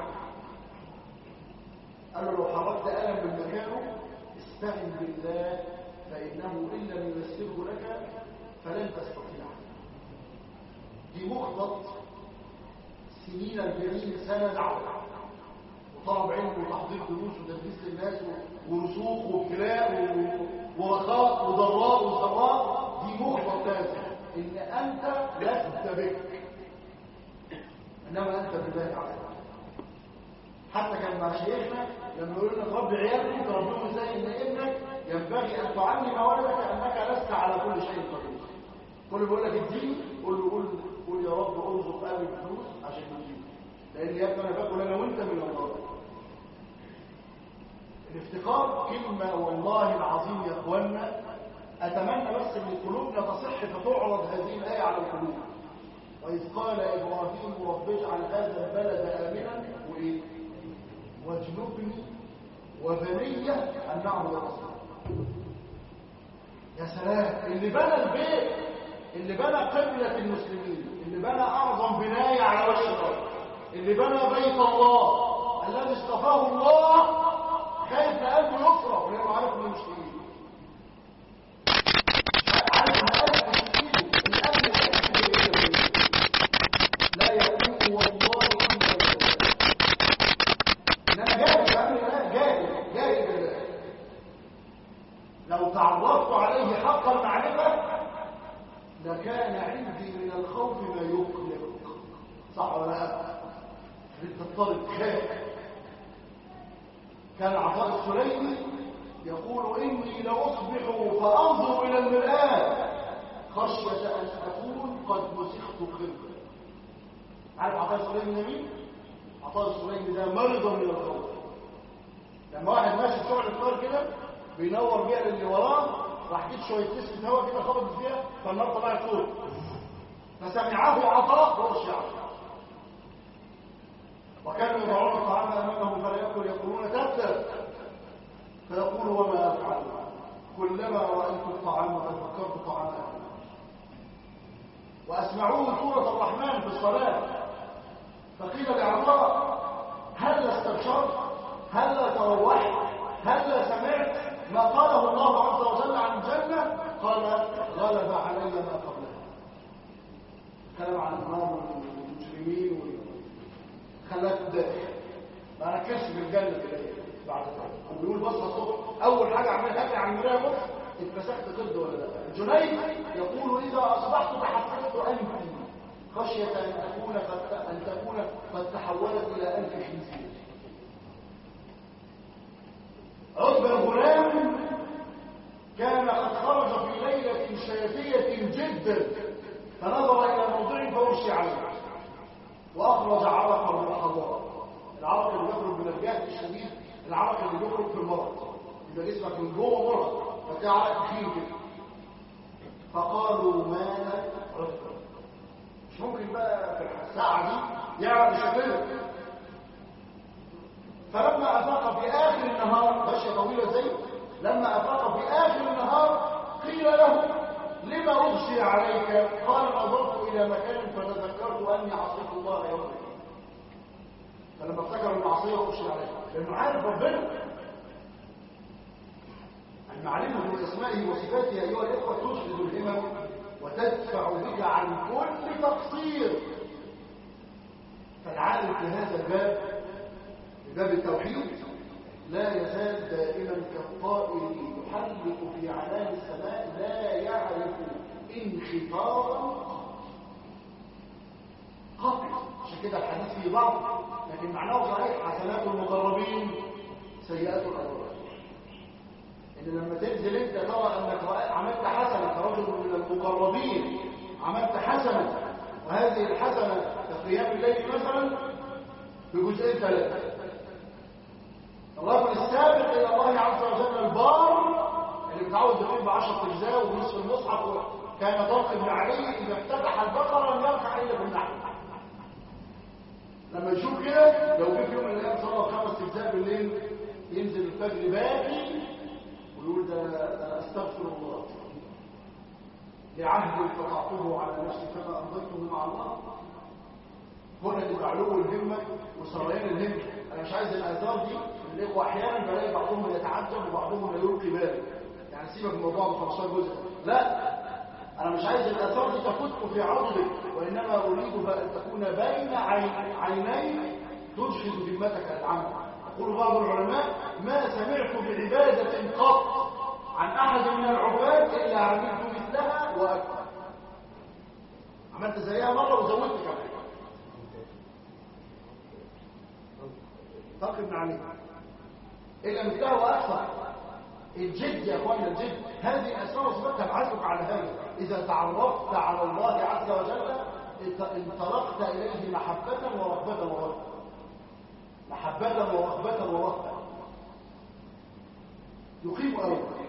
قال له لو حركت قلم من مكانه استعن بالله فانه ان لم ييسره لك فلن تستطيع دي مخطط سنين 40 سنه دعوه وطلب علم وتحضير دروس وتدريس للناس ورسوخ وابتلاء ورخاء وضراء وسراء دي مخبط تاسع ان انت لست بك انما انت بالله تعالى حتى كان مع شيخنا لما يقولوا لنا تربي عيالك تربيهم ازاي ان ابنك ينبغي ان تعلم ولدك انك لست على كل شيء قدير كل بيقول لك اديني قول له قول قول يا رب ارزق اهل الفلوس عشان يديني لان يا ابني انا باكل انا وانت من الله الافتقار كلمه والله العظيم يا اخوانا اتمنى بس ان قلوبنا تصح فتعرض هذه الايه على القلوب واذ قال ابراهيم رب اجعل هذا البلد امنا وايه واجنبني وبني ان نعبد الرسول يا سلام اللي بنى البيت اللي بنى قبلة المسلمين اللي بنى أعظم بناية على وجه الأرض اللي بنى بيت الله الذي اصطفاه الله خايف قلبه يصرف لأنه عارف إنه مش تقيل عارف إن قلبه مش تقيل الأمن الأكيد لا يقوم والله إلا بالله إنما جاهز بأمر الله جاهز جاهز بالله لو تعرفت عليه حق المعرفة لكان عندي من الخوف ما يقلق صح ولا لا انت الطالب خاف كان عطاء السليمي يقول اني لاصبح فانظر الى المرآة خشية ان اكون قد مسخت خلقا عارف عطاء السليمي ده مين؟ عطاء السليمي ده مرضى من الخوف لما واحد ماشي في شغل الطار كده بينور بيها للي وراه راح جيت شويه نسمه هواء كده خبطت فيها فالنار طلعت فوق فسمعه عطاء ورش يعرف وكانوا يضعون الطعام امامه فلا ياكل يقولون تبتر فيقول وما افعل كلما رايت الطعام تفكرت طعام أهل واسمعوه سوره الرحمن في الصلاه فقيل لعطاء هل استبشرت هل تروحت هل سمعت ما قاله الله عز وجل عن الجنة قال غلب علي ما قبلها كلام عن النار والمجرمين خلاك داخل ما ركزش في الجنة بعد ذلك وبيقول بص الصبح اول حاجة عملت اجري عن المرايه بص اتمسكت ضد ولا لا الجنيد يقول اذا اصبحت تحسست انفي خشية ان تكون قد ان تكون قد تحولت الى انف خنزير عقب الغلام كان قد خرج في ليلة شاتية جدا فنظر إلى موضع فورشي عليه وأخرج عرقا من الحضارة العرق اللي بيخرج من الجهد الشديد العرق اللي بيخرج في المرض يبقى جسمك من جوه مرض فتلاقي عرق تخين كده فقالوا ماذا رفض مش ممكن بقى في الساعة دي يعرف يشكله فلما أفاق في آخر النهار ماشية طويلة زي لما أفاق في آخر النهار قيل له لما أغشي عليك قال نظرت إلى مكان فتذكرت أني عصيت الله يوم الدين فلما افتكر المعصية أغشي عليه لأنه عارف ربنا المعلمة بأسمائه وصفاته أيها الإخوة تشهد الهمم وتدفع بك عن كل تقصير فالعالم في هذا الباب باب التوحيد لا يزال دائما كالطائر يحلق في علام السماء لا يعرف انخفاضا قط عشان كده الحديث فيه بعض لكن معناه صحيح حسنات المقربين سيئات الابرار ان لما تنزل انت ترى انك عملت حسنه كرجل من المقربين عملت حسنه وهذه الحسنه كقيام الليل مثلا بجزئين ثلاثه الرجل السابق الى الله عز وجل البار اللي متعود يقيم بعشرة اجزاء ونصف المصحف كان طلق بن علي اذا افتتح البقره لم يركع الا بالنحو لما يشوف كده لو جه في يوم من الايام صلى خمس اجزاء بالليل ينزل الفجر باكي ويقول ده, ده استغفر الله لعهد قطعته على نفسي فما انظرته مع الله هنا اللي بعلو الهمه وسريان الهمه انا مش عايز الاثار دي الاخوه احيانا بلاقي بعضهم يتعجب وبعضهم يلقي باله يعني سيبك من الموضوع ب 15 جزء لا انا مش عايز الاثار دي تفت في عضلك وانما اريد ان تكون بين عينيك تجهد ذمتك العمل يقول بعض العلماء ما سمعت بعباده قط عن احد من العباد الا عملت مثلها واكثر عملت زيها مره وزودت كمان طاق ابن علي إلا مثله وأكثر الجد يا اخوانا الجد هذه الاسماء والصفات تبعثك على هذا اذا تعرفت على الله عز وجل انطلقت اليه محبه ورغبه ورغبه محبه ورغبه ورغبه يقيم أولا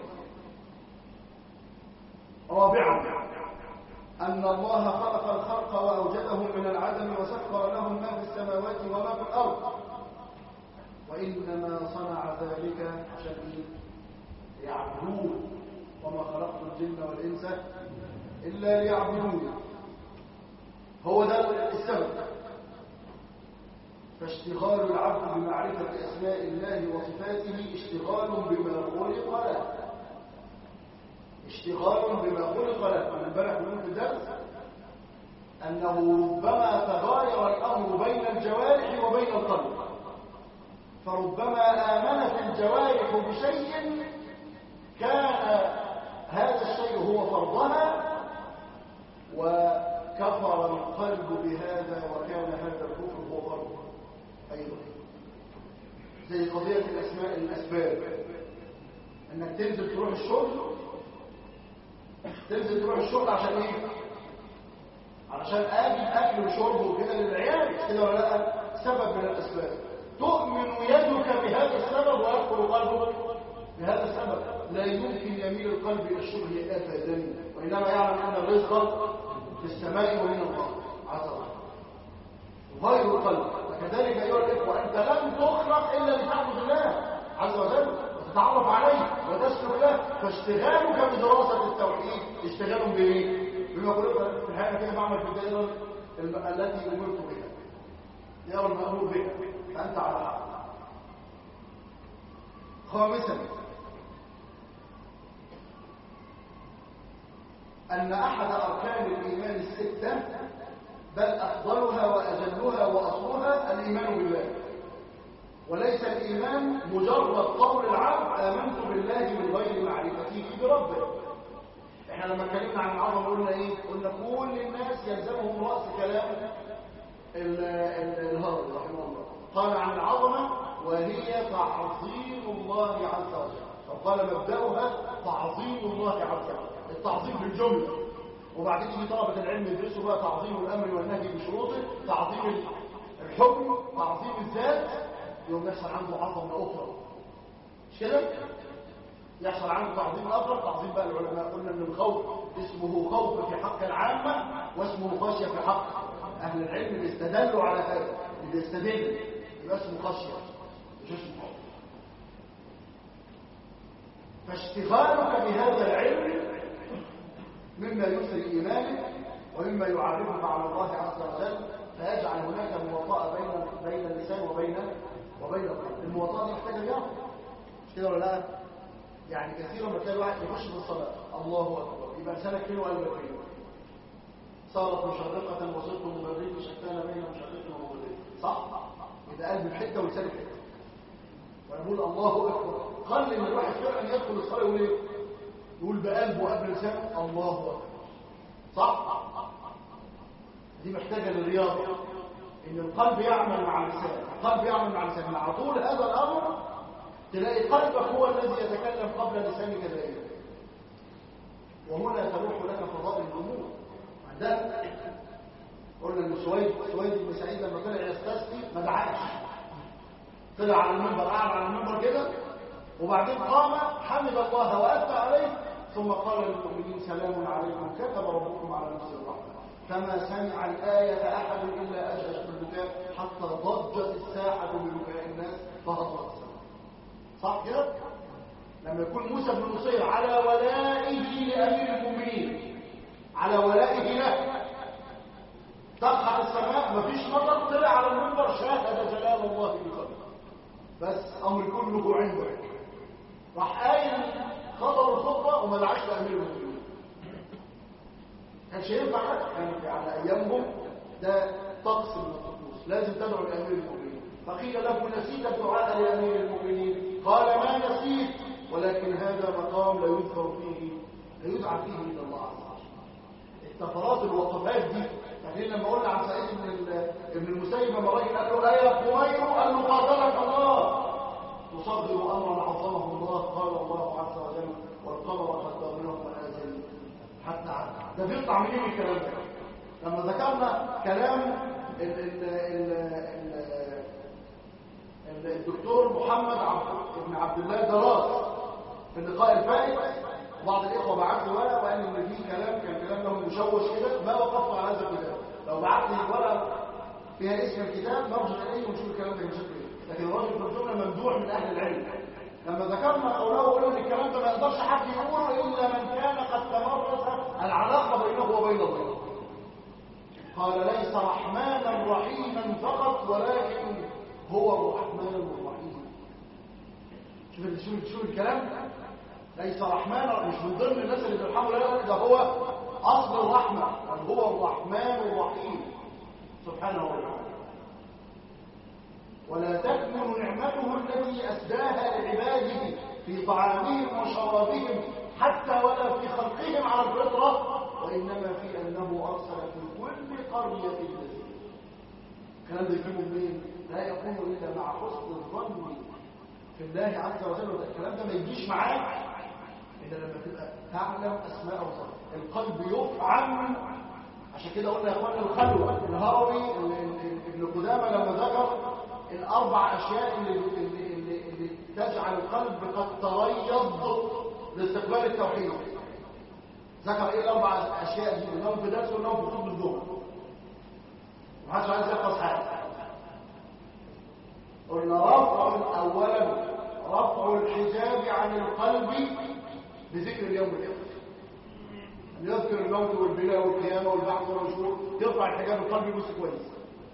رابعا أن الله خلق الخلق وأوجدهم من العدم وسخر لهم ما في السماوات وما في الأرض وإنما صنع ذلك عشان يعبدون وما خلقت الجن والإنس إلا ليعبدون هو ده السبب فاشتغال العبد بمعرفة أسماء الله وصفاته اشتغال بما خلق له اشتغال بما خلق له من امبارح بنقول في الدرس أنه ربما تغاير الأمر بين الجوارح وبين القلب فربما آمنت الجوارح بشيء كان هذا الشيء هو فرضها وكفر القلب بهذا وكان هذا الكفر هو فرضها أيضا زي قضية الأسماء الأسباب أنك تنزل تروح الشغل تنزل تروح الشغل عشان إيه؟ علشان أجيب أكل وشرب وكده للعيال كده ولا لا؟ سبب من الأسباب تؤمن يدك بهذا السبب ويدخل قلبك بهذا السبب لا يمكن يميل القلب إلى الشغل أبدا وإنما يعلم أن الرزق في السماء ومن الله عز وجل غير القلب وكذلك أيها الإخوة أنت لم تخلق إلا لتعبد الله عز وجل وتتعرف عليه وتسلك له فاشتغالك بدراسة التوحيد اشتغال بإيه؟ بما قلت في الحقيقة كده بعمل في الدائرة التي أمرت بها يرى المأمور بها فأنت على حق خامسا أن أحد أركان الإيمان الستة بل أفضلها وأجلها وأصلها الإيمان بالله وليس الإيمان مجرد قول العبد آمنت بالله من غير معرفته بربه احنا لما اتكلمنا عن العظمة قلنا ايه قلنا كل الناس يلزمهم رأس كلام الهرم رحمه الله قال عن العظمة وهي تعظيم الله عز وجل فقال مبدأها تعظيم الله عز وجل التعظيم بالجملة وبعدين يجي طلبة العلم يدرسوا بقى تعظيم الأمر والنهي بشروطه تعظيم الحكم تعظيم الذات يوم يحصل عنده عظمة أخرى مش كده؟ يحصل عنده تعظيم أخرى تعظيم بقى العلماء قلنا أن الخوف اسمه خوف في حق العامة واسمه خشية في حق أهل العلم اللي استدلوا على هذا اللي بيستدل يبقى اسمه خشية مش اسمه خوف فاشتغالك بهذا العلم مما يسري إيمانك ومما يعرفك على الله عز وجل فيجعل هناك مواطأة بين بين اللسان وبين وبين القلب المواطأة دي محتاجة رياضة مش كده ولا لا؟ يعني كثيرا ما تلاقي واحد يخش في الصلاة الله أكبر يبقى لسانك فين وقلبك فين صارت مشرقة وصدق مبرد شتان بين مشرق ومغرب صح؟ يبقى قلب في حتة ولسانك في حتة ويقول الله أكبر قل ان الواحد فعلا يدخل الصلاة يقول ايه؟ يقول بقلبه قبل لسانه الله أكبر صح؟ دي محتاجة للرياضة ان القلب يعمل مع اللسان القلب يعمل مع اللسان مع طول هذا الامر تلاقي قلبك هو الذي يتكلم قبل لسانك دائما وهنا تروح لك فضائل الامور ده قلنا ان سويد سويد بن سعيد لما طلع يستسقي ما دعاش طلع على المنبر قعد على المنبر كده وبعدين قام حمد الله واثنى عليه ثم قال للمؤمنين سلام عليكم كتب ربكم على نفسه الرحمه فما سمع الآية أحد إلا أجلس بالبكاء حتى ضجت الساحة ببكاء الناس فهطلت السماء صح كده؟ لما يكون موسى بن نصير على ولائه لأمير المؤمنين على ولائه له تقع السماء مفيش مطر طلع على المنبر شاهد جلال الله بقلبه بس أمر كله عنده راح قايل خطر الخطبة وما دعاش لأمير المؤمنين كانش ينفع كان على ايامهم ده طقس من الطقوس لازم تدعو لامير المؤمنين فقيل له نسيت الدعاء لامير المؤمنين قال ما نسيت ولكن هذا مقام لا يذكر فيه لا يدعى فيه الى الله عز وجل الطفرات الوقفات دي فاكرين لما قلنا عن سعيد بن ابن المسيب لما الراجل قال له ايه قمير قال له قاتلك الله تصغر أمرا عظمه الله قال الله عز وجل والقمر قدرناه منازل حتى عاد ده بيطلع منين الكلام ده لما ذكرنا كلام ال ال ال ال الدكتور محمد عبد ابن عبد الله دراس في اللقاء الفائت بعض الاخوه بعت لي ورقه وقال ان في كلام كان كلام له مشوش كده ما وقفت على هذا الكتاب لو بعت لي ورقه فيها اسم الكتاب نرجع اليه ونشوف الكلام ده بشكل ايه لكن الراجل في الجمله ممدوح من اهل العلم لما ذكرنا قوله قلنا ان الكلام ده ما يقدرش حد يقوله الا من كان قد تمرس العلاقه بينه وبين الله قال ليس رحمانا رحيما فقط ولكن هو الرحمن الرحيم شوف شوف شوف الكلام ليس رحمانا مش من ضمن الناس اللي بيرحموا لا ده هو اصل الرحمه بل هو الرحمن الرحيم سبحانه وتعالى ولا تكمن نعمته التي اسداها لعباده في طعامهم وشرابهم حتى ولا في خلقهم على الفطره وانما في انه ارسل في كل قريه نذير الكلام ده يجيبه منين لا يكون الا مع حسن الظن في الله عز وجل الكلام ده ما يجيش معاك الا لما تبقى تعلم اسماء وصفات القلب يفعم عشان كده قلنا يا اخوانا الخلوه الهروي ابن قدامه لما ذكر الاربع اشياء اللي, اللي, اللي, اللي تجعل القلب قد تريض لاستقبال التوحيد ذكر ايه الاربع اشياء دي انهم في درس وانهم في خطب الظهر محدش عايز يحفظ حاجه قلنا رفع اولا رفع الحجاب عن القلب بذكر اليوم الاخر ان يذكر الموت والبلاء والقيامه والبعث والنشور يرفع الحجاب القلب يبص كويس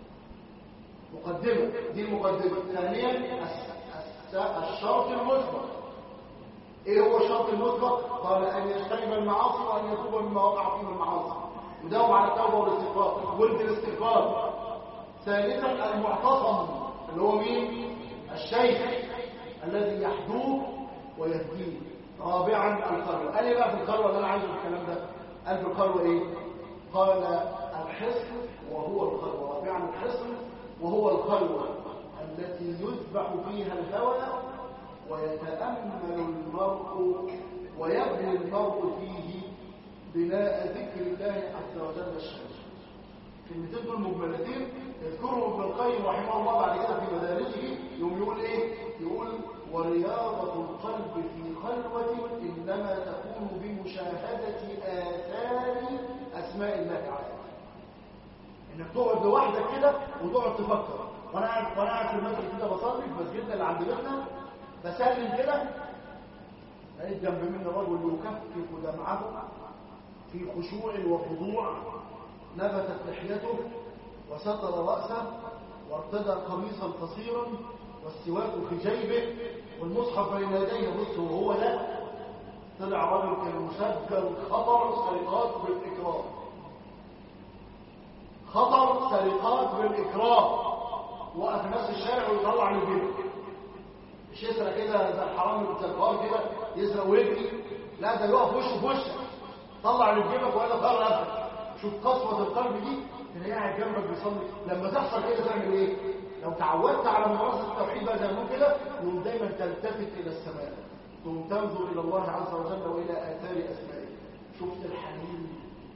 مقدمه دي المقدمه ثانيا الشرط المسبق ايه هو الشرط المسبق قال ان يجتنب المعاصي وان يتوب مما وقع فيه من المعاصي وداوم على التوبه والاستغفار ولد الاستغفار ثالثا المعتصم اللي هو مين الشيخ الذي يحدوه ويهديه رابعا الخلوه قال ايه بقى في الخلوه اللي انا عايزه في الكلام ده قال في الخلوه ايه قال الحصن وهو الخلوه رابعا الحصن وهو الخلوه التي يذبح فيها الهوى ويتامل المرء ويبني المرء فيه بناء ذكر الله عز وجل الشمس كلمتين دول مجملتين يذكرهم ابن القيم رحمه الله بعد كده في مدارجه يوم يقول ايه يقول ورياضة القلب في خلوة إنما تكون بمشاهدة آثار أسماء الله عز وجل إنك تقعد لوحدك كده وتقعد تفكر وأنا قاعد وأنا قاعد في المسجد كده بصلي في مسجدنا اللي عند بيتنا بسلم كده لقيت جنب مني رجل يكفف دمعه في خشوع وخضوع نبتت لحيته وستر رأسه وارتدى قميصا قصيرا والسواك في جيبه والمصحف بين يديه بص وهو ده طلع رجل كان مسجل خطر سرقات بالإكرام خطر سرقات بالإكرام وقف نفس الشارع ويطلع من جيبه مش يسرق كده زي الحرامي بالتجار كده يسرق ويجري لا ده يقف وشه في وشك طلع من جيبك وقال طلع نفسك شوف قسوة القلب دي اللي قاعد جنبك بيصلي لما تحصل كده تعمل ايه لو تعودت على ممارسه التوحيد بقى زي ما كده يقوم دايما تلتفت الى السماء تقوم تنظر الى الله عز وجل والى اثار اسمائه شفت الحنين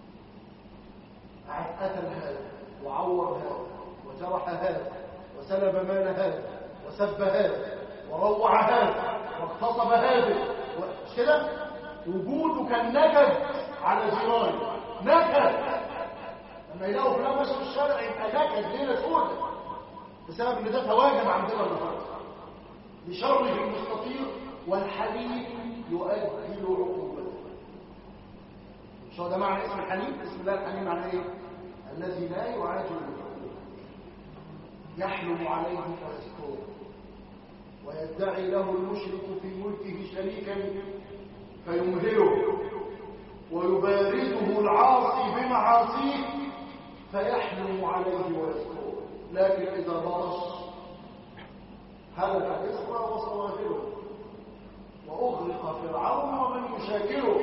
قتل هذا وعور هذا وجرح هذا وسلب مال هذا وسب هذا وروع هذا واغتصب هذا مش كده وجوده كان نكد على جيرانه نكد لما يلاقوا فلان ماشي في الشارع يبقى نكد ليله سودة بسبب ان ده تواجد عندنا النهارده بشره المستطير والحليم يؤجل عقوبته مش هو ده معنى اسم الحليم اسم الله الحليم معناه ايه الذي لا يعاجل العقوبه يحلم عليه فيسكره ويدعي له المشرك في ملكه شريكا فيمهله ويبارزه العاصي بمعاصيه فيحلم عليه ويسكره لكن إذا برص هلك إسرى وصواهره وأغرق فرعون ومن يشاكله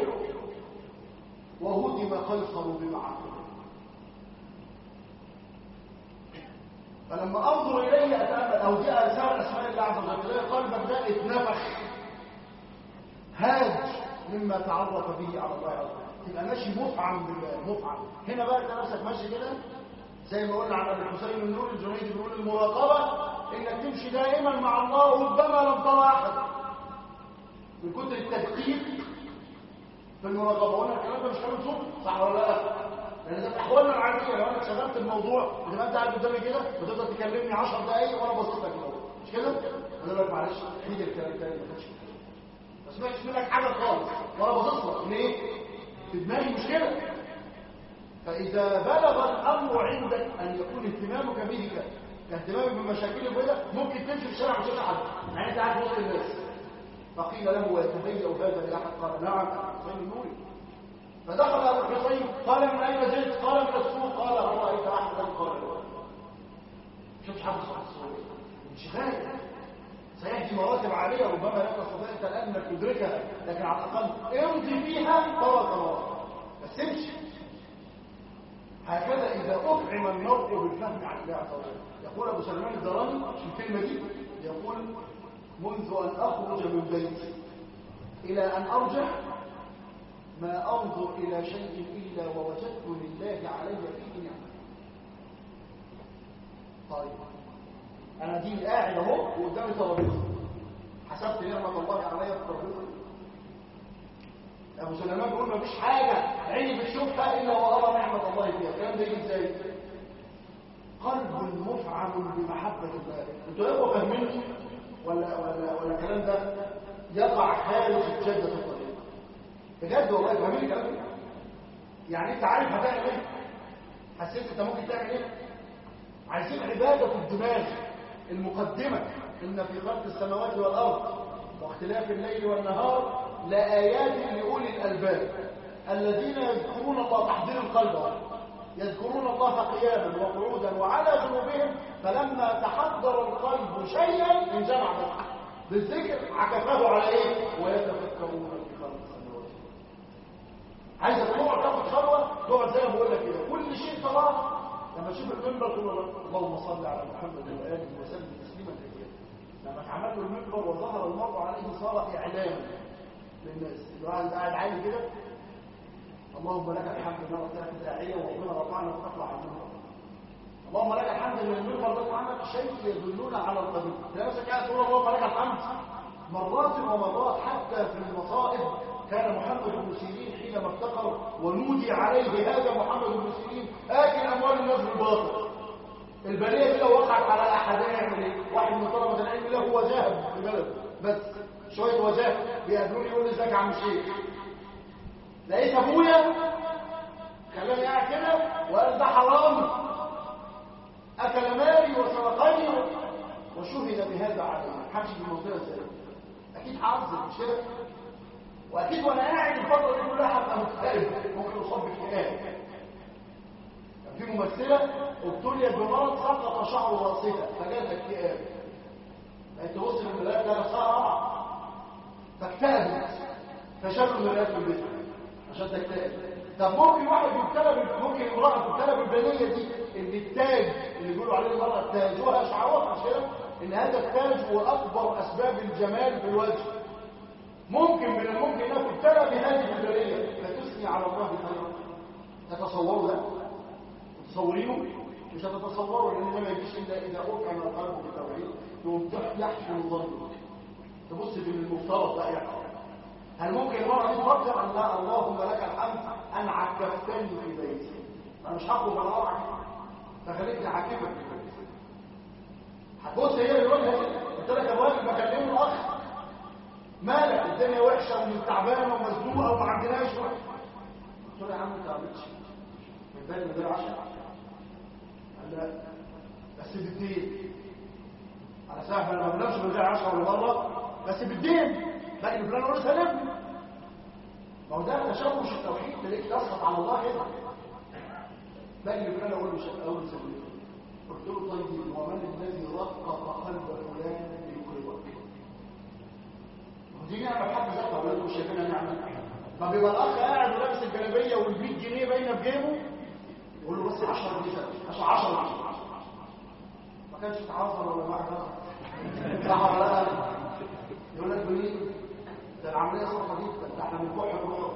وهدم قيصر بمعاقبه فلما انظر اليه اتامل او جاء اسماء اسماء الله عز وجل تلاقي قلبك ده اتنفخ هاج مما تعرف به على الله عز وجل تبقى ماشي مفعم بالله مفعم هنا بقى انت نفسك ماشي كده زي ما قلنا عن ابي الحسين بن نور الجنيدي بيقول المراقبه انك تمشي دائما مع الله ربما لم ترى احد من كتر التدقيق في المراقبه قلنا الكلام ده مش كلام صوت صح ولا لا لان ده احوالنا العاديه لو انا اتشغلت الموضوع تبقى انت قاعد قدامي كده وتفضل تكلمني 10 دقايق وانا بصيت لك الموضوع مش كده انا لك معلش عيد الكلام تاني ما كانش ما سمعتش منك حاجه خالص وانا باصص لك ليه في دماغي مش كده فاذا بلغ الامر عندك ان يكون اهتمامك به كده كاهتمامك بمشاكل البيضة ممكن تمشي في الشارع وتشوف حد يعني انت قاعد وسط الناس فقيل له ويتهيأ هذا لاحد قال نعم حسين النوري فدخل ابو الحسين قال من اين جئت قال من السوق قال رايت احدا قال شفت حد صح السوق انشغال صحيح دي مراتب عاليه ربما لا تستطيع انت الان انك تدركها لكن على الاقل امضي فيها ترى ترى بس امشي هكذا اذا افعم المرء بالفهم عن الله عز وجل يقول ابو سلمان الدراني في الكلمه دي يقول منذ ان اخرج من بيتي الى ان ارجع ما انظر الى شيء الا ووجدت لله علي فيه نعمه طيب انا دي قاعد اهو وقدامي ترابيزه حسبت نعمه الله علي في الترابيزه ابو سليمان بيقول مفيش حاجه عيني بتشوفها الا وارى نعمه الله فيها الكلام ده يجي ازاي قلب مفعم بمحبه الله انتوا ايه فاهمين ولا ولا ولا الكلام ده يقع خارج الجده الطريق بجد والله فاهمين الكلام ده يعني انت عارف هتعمل ايه حسيت انت ممكن تعمل ايه عايزين عباده في الدماغ المقدمه ان في خلق السماوات والارض واختلاف الليل والنهار لآيات لأولي الألباب الذين يذكرون الله تحضير القلب يذكرون الله قياما وقعودا وعلى جنوبهم فلما تحضر القلب شيئا انجمع بالذكر عكفه على ايه ويتفكرون في خلق السماوات عايز تقعد تاخد خلوه تقعد زي ما بقول لك كده كل شيء تراه لما تشوف المنبر تقول اللهم صل على محمد واله وسلم تسليما كثيرا لما اتعمل له المنبر وظهر المرء عليه صار اعلاما للناس الواحد قاعد عالي كده اللهم لك الحمد ان ربنا داعيه وربنا رفعنا وتطلع عننا اللهم لك الحمد ان المنبر ده عمل شيء يدلنا على القديم لا نفسك قاعد تقول اللهم لك الحمد مرات ومرات حتى في المصائب كان محمد بن سيرين حينما افتقر ونودي عليه هذا محمد بن سيرين اكل اموال الناس بالباطل البليه دي لو وقعت على احدين يعمل ايه واحد من طلبه العلم له وجاهه في بلده بس شويه وجاهه بيقابلوني يقول لي ازيك يا عم شيخ لقيت ابويا خلاني قاعد كده وقال ده حرام اكل مالي وسرقني وشهد بهذا علي حدش في المنطقه ازاي اكيد هعذب مش كده واكيد وانا قاعد الفتره دي كلها هبقى مكتئب ممكن اصاب باكتئاب في ممثله ابتليت بمرض سقط شعر راسها فجالها اكتئاب بقت تبص للملاك ده صار فاكتئبت فشالوا الملاك في البيت عشان تكتئب طب ممكن واحد يبتلى ممكن امراه تبتلى بالبنيه دي ان التاج اللي بيقولوا عليه المراه التاج وها شعارات مش كده ان هذا التاج هو اكبر اسباب الجمال في الوجه ممكن من الممكن انها تبتلى بهذه البنيه فتثني على الله خيرا تتصوروا ده متصورينه مش هتتصوروا لان ما يجيش الا اذا اكرم القلب بالتوحيد يقوم يحسن ظنه تبص في المفترض بقى يحصل هل ممكن المرأة دي تفكر ان لا اللهم لك الحمد ان عكفتني في بيتي انا مش هخرج من الارض فخليتني عاكفك في بيتي هتبص هي اللي لها قلت لك يا راجل بكلمه الاخ مالك الدنيا وحشه ومستعبانه ومزنوقه وما عندناش قلت له يا عم انت ما عملتش من بالي من غير عشاء قال لا بس بالدين على سهل ما بنفسه من غير عشاء ولا بره بس بالدين لكن فلان يقول سلمني ما هو ده تشوش التوحيد تلاقيك تسقط على الله كده لكن فلان يقول له اول سلمني قلت له طيب ومن الذي رقق قلب فلان ليقربك ودي نعمه بحد ذاتها ولا انتوا شايفينها نعمه ما بيبقى الاخ قاعد ولابس الجلابيه وال100 جنيه باينه في جيبه يقول له بس 10 جنيه عشان 10 10 ما كانش اتعاصر ولا معنا صح ولا لا يقول لك بنين ده العمليه صعبه جدا ده احنا بنكح الروح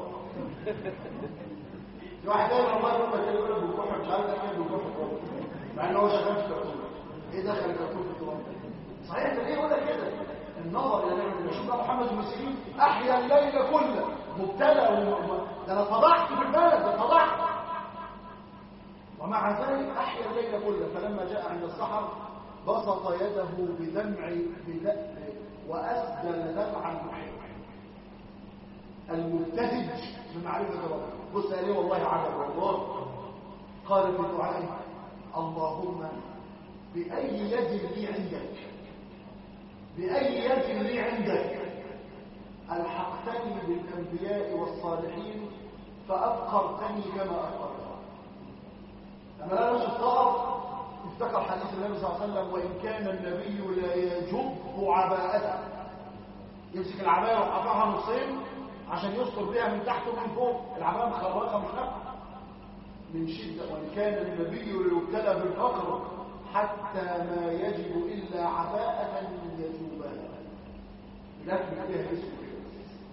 في واحد دايما والله يقول لك يقول لك بنكح مش عارف ايه بنكح الروح مع ان هو شغال في كرتون ايه دخل الكرتون في التراب صحيح ده ليه يقول لك كده النظر الى نعمه الله شوف بقى محمد بن سيرين احيا الليل كله مبتلى وم- ده انا فضحت في البلد ده فضحت ومع ذلك احيا الليل كله فلما جاء عند السحر بسط يده بدمع بدأ واسدل دمعا محبا المبتهج بمعرفه ربه بص قال لي والله عجب والله قال في دعائه اللهم باي يد لي عندك باي يد لي عندك الحقتني بالانبياء والصالحين فابقرتني كما ابقرت لما لا نفس الطهر افتكر حديث النبي صلى الله عليه وسلم وان كان النبي لا يجب عباءته يمسك العبايه ويقطعها نصين عشان يستر بيها من تحت ومن فوق العبايه مخرقه مش نافعه من شده وان كان النبي ليبتلى بالفقر حتى ما يجب الا عباءه يجوبها لكن فيها اسم كده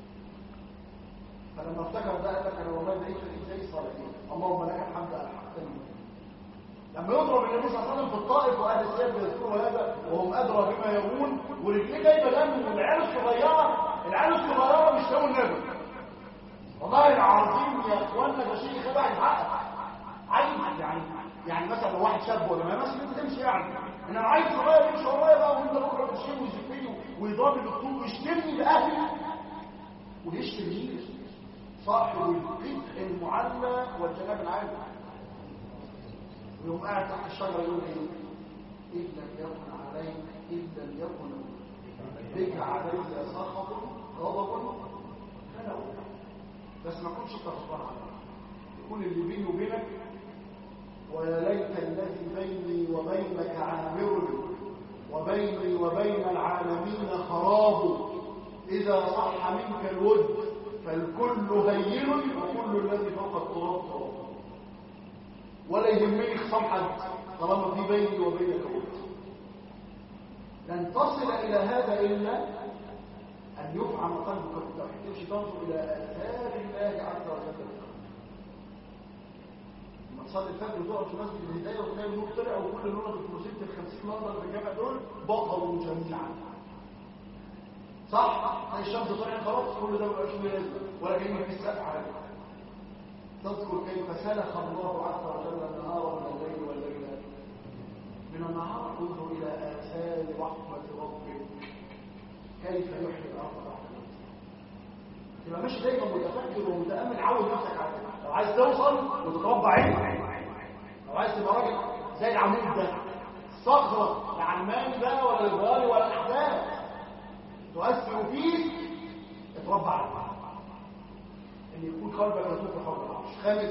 فلما افتكر ده قال لك انا والله بقيت ازاي الصالحين اللهم لك الحمد على حقتني لما يضرب النبي صلى الله عليه وسلم في الطائف واهل السيف يذكروا هذا وهم ادرى بما يقول ورجليه جايبه دم والعيال الصغيره العيال الصغيره مش لاقوا النبي والله العظيم يا اخوانا ده شيء يخلي واحد يحقق عيب يعني يعني مثلا لو واحد شاب ولا ما مثلا انت تمشي يعني انا عايز صغير يمشي ورايا بقى وانت بكره تشتمه ويزفني ويضرب بالطول ويشتمني باهلي ويشتم مين صاحب القدح المعلى والجناب العالي ويقوم قاعد تحت الشجره يقول ايه ان لم يكن عليك ان لم يكن بك علي سخط غضب فلا أبالي. بس ما كنتش انت غضبان عليا يكون اللي بيني وبينك ويا ليت الذي بيني وبينك عامر وبيني وبين العالمين خراب إذا صح منك الود فالكل هين وكل الذي فوق التراب تراب ولا يهمني خصام حد طالما في بيني وبينك ود لن تصل إلى هذا إلا أن يفعم قلبك بالتوحيد تمشي تنظر إلى آثار الله عز وجل لما تصلي الفجر وتقعد في مسجد الهدايه وتلاقي النور طلع وكل نور في المسجد ال 50 نظر في الجامع دول بطلوا جميعا صح تلاقي الشمس طلعت خلاص كل ده ما بقاش له لازمه ولا كان في سقف على تذكر كيف سلخ الله عز وجل النهار من الليل والليل من النهار انظر الى اثار رحمه ربك كيف يحيي الارض بعد موتها تبقى ماشي دايما متفكر ومتامل عود نفسك على كده. لو عايز توصل وتتربى عينك لو عايز تبقى راجل زي العمود ده صخره لا علماني بقى ولا ليبرالي ولا احداث تؤثر فيك اتربى على بعض ان يكون قلبك يطوف حول العرش خامس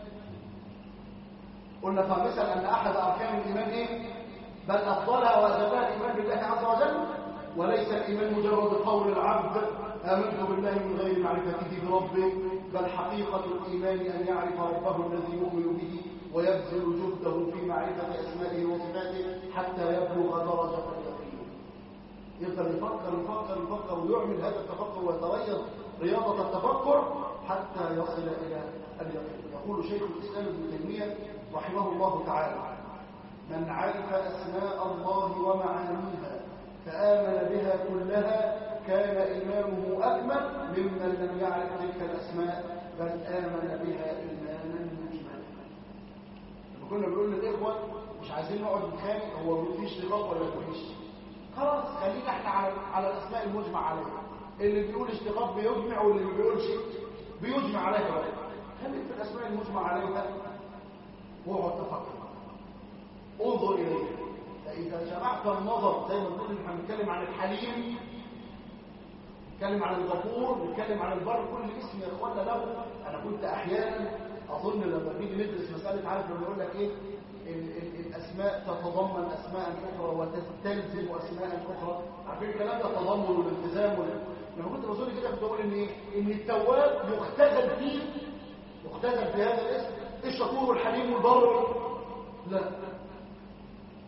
قلنا خامسا ان احد اركان الايمان ايه بل افضلها واجبها الايمان بالله عز وجل وليس الايمان مجرد قول العبد امنت بالله من غير معرفته بربه بل حقيقه الايمان ان يعرف ربه الذي يؤمن به ويبذل جهده في معرفه اسمائه وصفاته حتى يبلغ درجه اليقين يفضل يفكر يفكر يفكر ويعمل هذا التفكر ويتريض رياضه التفكر حتى يصل الى اليقين يقول شيخ الاسلام ابن تيميه رحمه الله تعالى من عرف اسماء الله ومعانيها فامن بها كلها كان إيمانه أكمل ممن لم يعرف تلك الأسماء بل آمن بها إيمانا مجملا لما كنا بنقول للإخوة مش عايزين نقعد نتخانق هو مفيش اشتقاق ولا مفيش خلاص خلينا احنا على على الأسماء المجمع عليها اللي بيقول اشتقاق بيجمع واللي ما بيقولش بيجمع عليها بقى خليك في الأسماء المجمع عليها واقعد تفكر انظر إليها فإذا جمعت النظر زي ما بنقول احنا بنتكلم عن الحليم نتكلم عن الغفور نتكلم عن البر كل اسم يا اخوانا له انا كنت احيانا اظن لما نيجي ندرس مساله عارف لما يقول لك ايه ال ال الاسماء تتضمن اسماء اخرى وتستلزم اسماء اخرى عارفين الكلام ده التضمن والالتزام وال... لما كنت بظن كده كنت بقول ان ايه ان التواب يختزل فيه يختزل في هذا الاسم الشكور والحليم والبر لا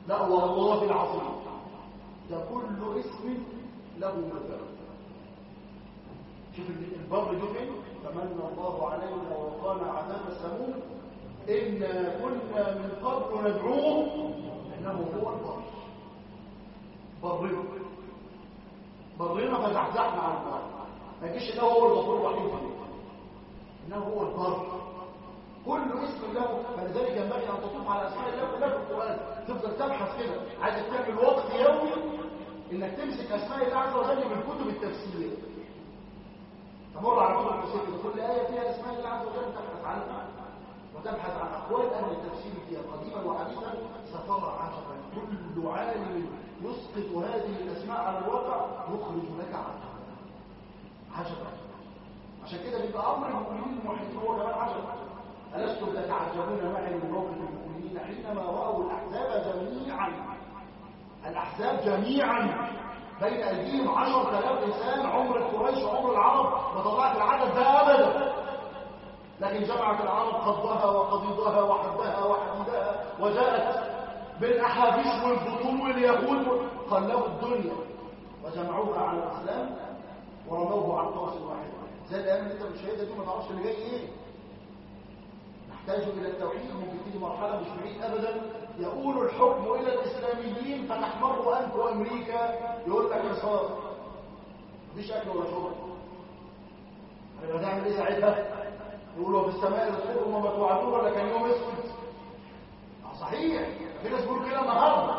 لا والله العظيم ده كل اسم له مثل شوف البر دي فين تمنى الله علينا ووقانا عذاب السموم إنا كنا من قبل ندعوه إنه هو البر برنا برنا فزحزحنا عن البر ما يجيش إنه هو الغفور الرحيم إنه هو البر كل اسم له فلذلك ينبغي أن تطوف على أسماء الله كلها في القرآن تفضل تبحث كده عايزك تعمل وقت يومي إنك تمسك أسماء الله عز وجل من كتب التفسير تمر على كتب التفسير كل آية فيها أسماء الله عز وجل تبحث عنها وتبحث عن أقوال أهل التفسير فيها قديما وحديثا سترى عجبا كل عالم يسقط هذه الأسماء على الواقع يخرج لك عجبا عجبا عشان كده بيبقى أمر المؤمنين الموحدين هو كمان عجبا ألستم تتعجبون معي من موقف المؤمنين حينما رأوا الأحزاب جميعا الأحزاب جميعا بين أيديهم عشر آلاف إنسان عمر قريش وعمر العرب ما طلعت العدد ده أبدا لكن جمعت العرب قضها وقضيضها وحدها وحديدها وجاءت بالأحابيش والبطول واليهود قلبوا الدنيا وجمعوها على الإسلام ورموه عن طرس واحد زي الأيام اللي انت مشاهدها دي ما تعرفش اللي جاي ايه نحتاج إلى التوحيد ممكن تيجي مرحلة مش بعيد أبدا يقول الحكم إلى الإسلاميين فتحمر أنت وأمريكا يقول لك إصرار مفيش أكل ولا شرب هنبقى نعمل إيه ساعتها؟ يقولوا في السماء رزقكم وما توعدون ولا كان يوم اسود صحيح في ناس بيقولوا كده النهارده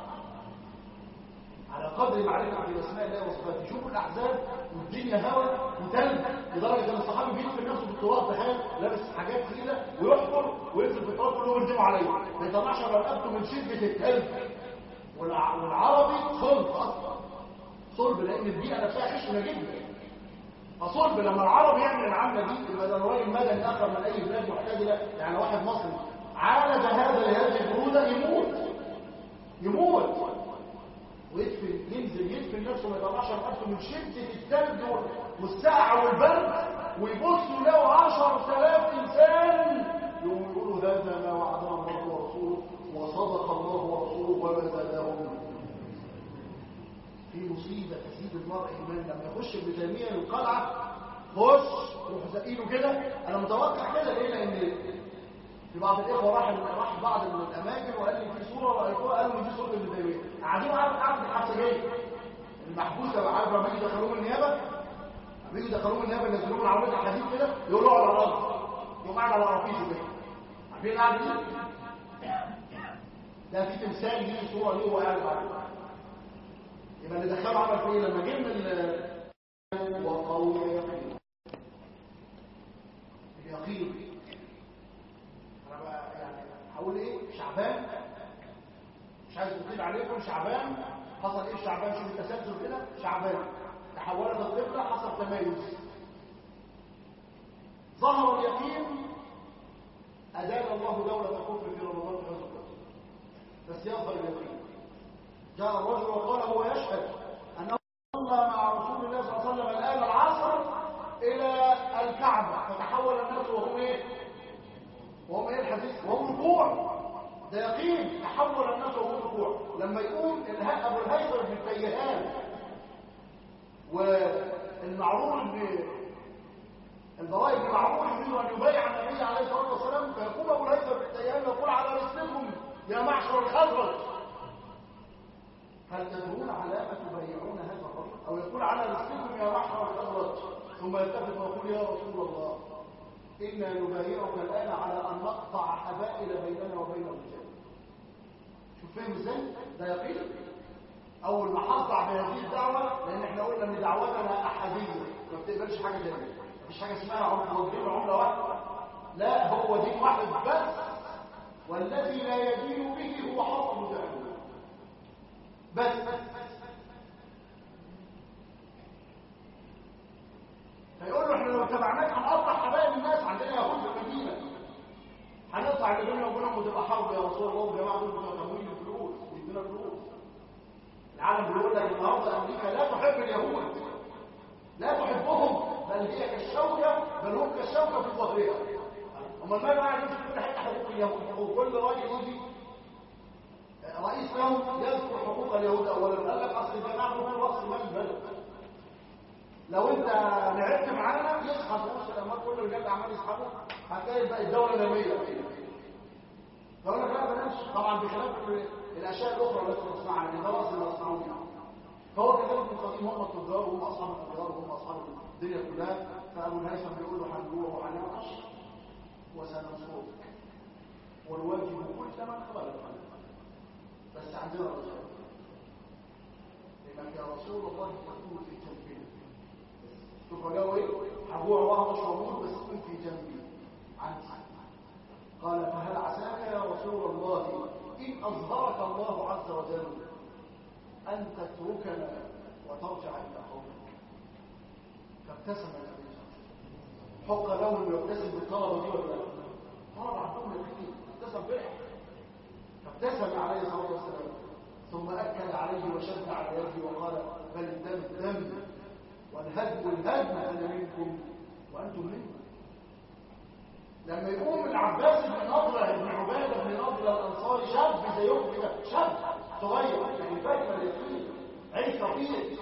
على قدر معرفه باسماء الله وصفاته شوفوا الاحزاب والدنيا هوا وتلج لدرجه ان الصحابي بيدفن نفسه في التراب تخيل لابس حاجات ثقيله ويحفر وينزل في التراب كلهم يردموا عليه ما يطلعش رقبته من شده التلج والعربي صلب اصلا صلب لان البيئه نفسها خشنه جدا فصلب لما العرب يعمل العمله دي يبقى ده راجل مدني اخر من اي بلاد محتدله يعني واحد مصري عالج هذا لهذه البروده يموت يموت ويدفن ينزل يدفن نفسه ما يطلعش رقبته من شده الثلج والسقعه والبرد ويبصوا له 10000 انسان يقوموا يقولوا هذا ما وعدنا الله ورسوله وصدق الله ورسوله وما زادهم في مصيبة تزيد المرء إيمان لما يخش ابن تيمية القلعة خش روح زقيله كده أنا متوقع كده ليه لأن في بعض الإخوة راح راح بعض الأماكن وقال لي في صورة رأيتوها قالوا دي صورة ابن تيمية قاعدين عارف قاعد الحبسة جاي المحبوسة عارف لما يجي يدخلوه من النيابة لما يجي يدخلوه من النيابة ينزلوه من عربية الحديد كده يقولوا على الأرض يقوم قاعد على رفيسه كده عارفين قاعد دي؟ ده في تمثال ليه صورة ليه وهو قاعد عليه يبقى اللي دخله عمل فيه لما جبنا ال وقوي يقين اليقين انا بقى يعني هقول ايه شعبان مش عايز اطيل عليكم شعبان حصل ايه شعبان شوف التسلسل كده شعبان تحولت القبله حصل تميز ظهر اليقين ادان الله دوله الكفر في رمضان في غزوه بس يظهر اليقين جاء الرجل وقال هو يشهد أنه صلى مع رسول الله صلى الله عليه وسلم الآن العصر إلى الكعبة فتحول الناس وهم إيه؟ وهم إيه الحديث؟ وهم ركوع ده يقين تحول الناس وهم ركوع لما يقول أبو الهيثم بن التيهان والمعروف بن البراء بن معروف يريد أن يبايع النبي عليه الصلاة والسلام فيقوم أبو الهيثم بن التيهان يقول على رسلكم يا معشر الخزرج هل تدرون على ما تبايعون هذا الرجل او يقول على رسلكم يا محر الخزرج ثم يلتفت ويقول يا رسول الله انا نبايعك الان على ان نقطع حبائل بيننا وبين الرجال شوف فهم ازاي ده يقين اول ما هطلع بهذه الدعوه لان احنا قلنا ان دعوتنا احاديه ما بتقبلش حاجه ثانيه مفيش حاجه اسمها عمله وجهين عمله واحده لا هو دين واحد بس والذي لا يدين به هو حطب جهنم بس فيقول له احنا لو تبعناك هنقطع حبايب الناس عندنا يهود في المدينه هنقطع اللي بيننا وبينهم وتبقى حرب يا رسول الله والجماعه دول بتوع تمويل الفلوس ويدينا فلوس العالم بيقول لك النهارده امريكا لا تحب اليهود لا تحبهم بل هي كالشوكه بل هم كالشوكه في ظهرها امال ما قاعد يمسك كل حته حقوق اليهود وكل راجل يجي رئيس رئيس لهم يذكر حقوق اليهود اولا قال لك اصل الجماعه هو راس مال البلد لو انت لعبت معانا يسحب رؤوس الاموال كل رجال الاعمال يسحبوا هتلاقي بقى الدوله ناميه فقول لك لا بلاش طبعا بخلاف الاشياء الاخرى التي تسمعها عنها ده راس المصنعون فهو كذلك في القديم هم التجار وهم اصحاب التجار وهم اصحاب الدنيا كلها فابو الهيثم بيقول له هنجوع وهنعطش وسنصومك والواجب كل من خلق بس عندنا رجاء لانك يا رسول الله تكون في جنبنا شوف قالوا ايه هجوع وهمش موجود بس تكون في جنبي عندي قال فهل عساك يا رسول الله ان اظهرك الله عز وجل ان تتركنا وترجع الى قومك فابتسم النبي حق له انه يبتسم بالطلبه دي ولا لا طلب عندهم اليقين ابتسم فرح فابتسم عليه الصلاه والسلام ثم اكد عليه وشد على يده وقال بل الدم الدم والهدم الهدم انا منكم وانتم منكم لما يقوم العباس بن نضره بن عباده بن نضره الانصاري شاب زيهم كده شاب صغير يعني فاكر اليقين عيش رقيق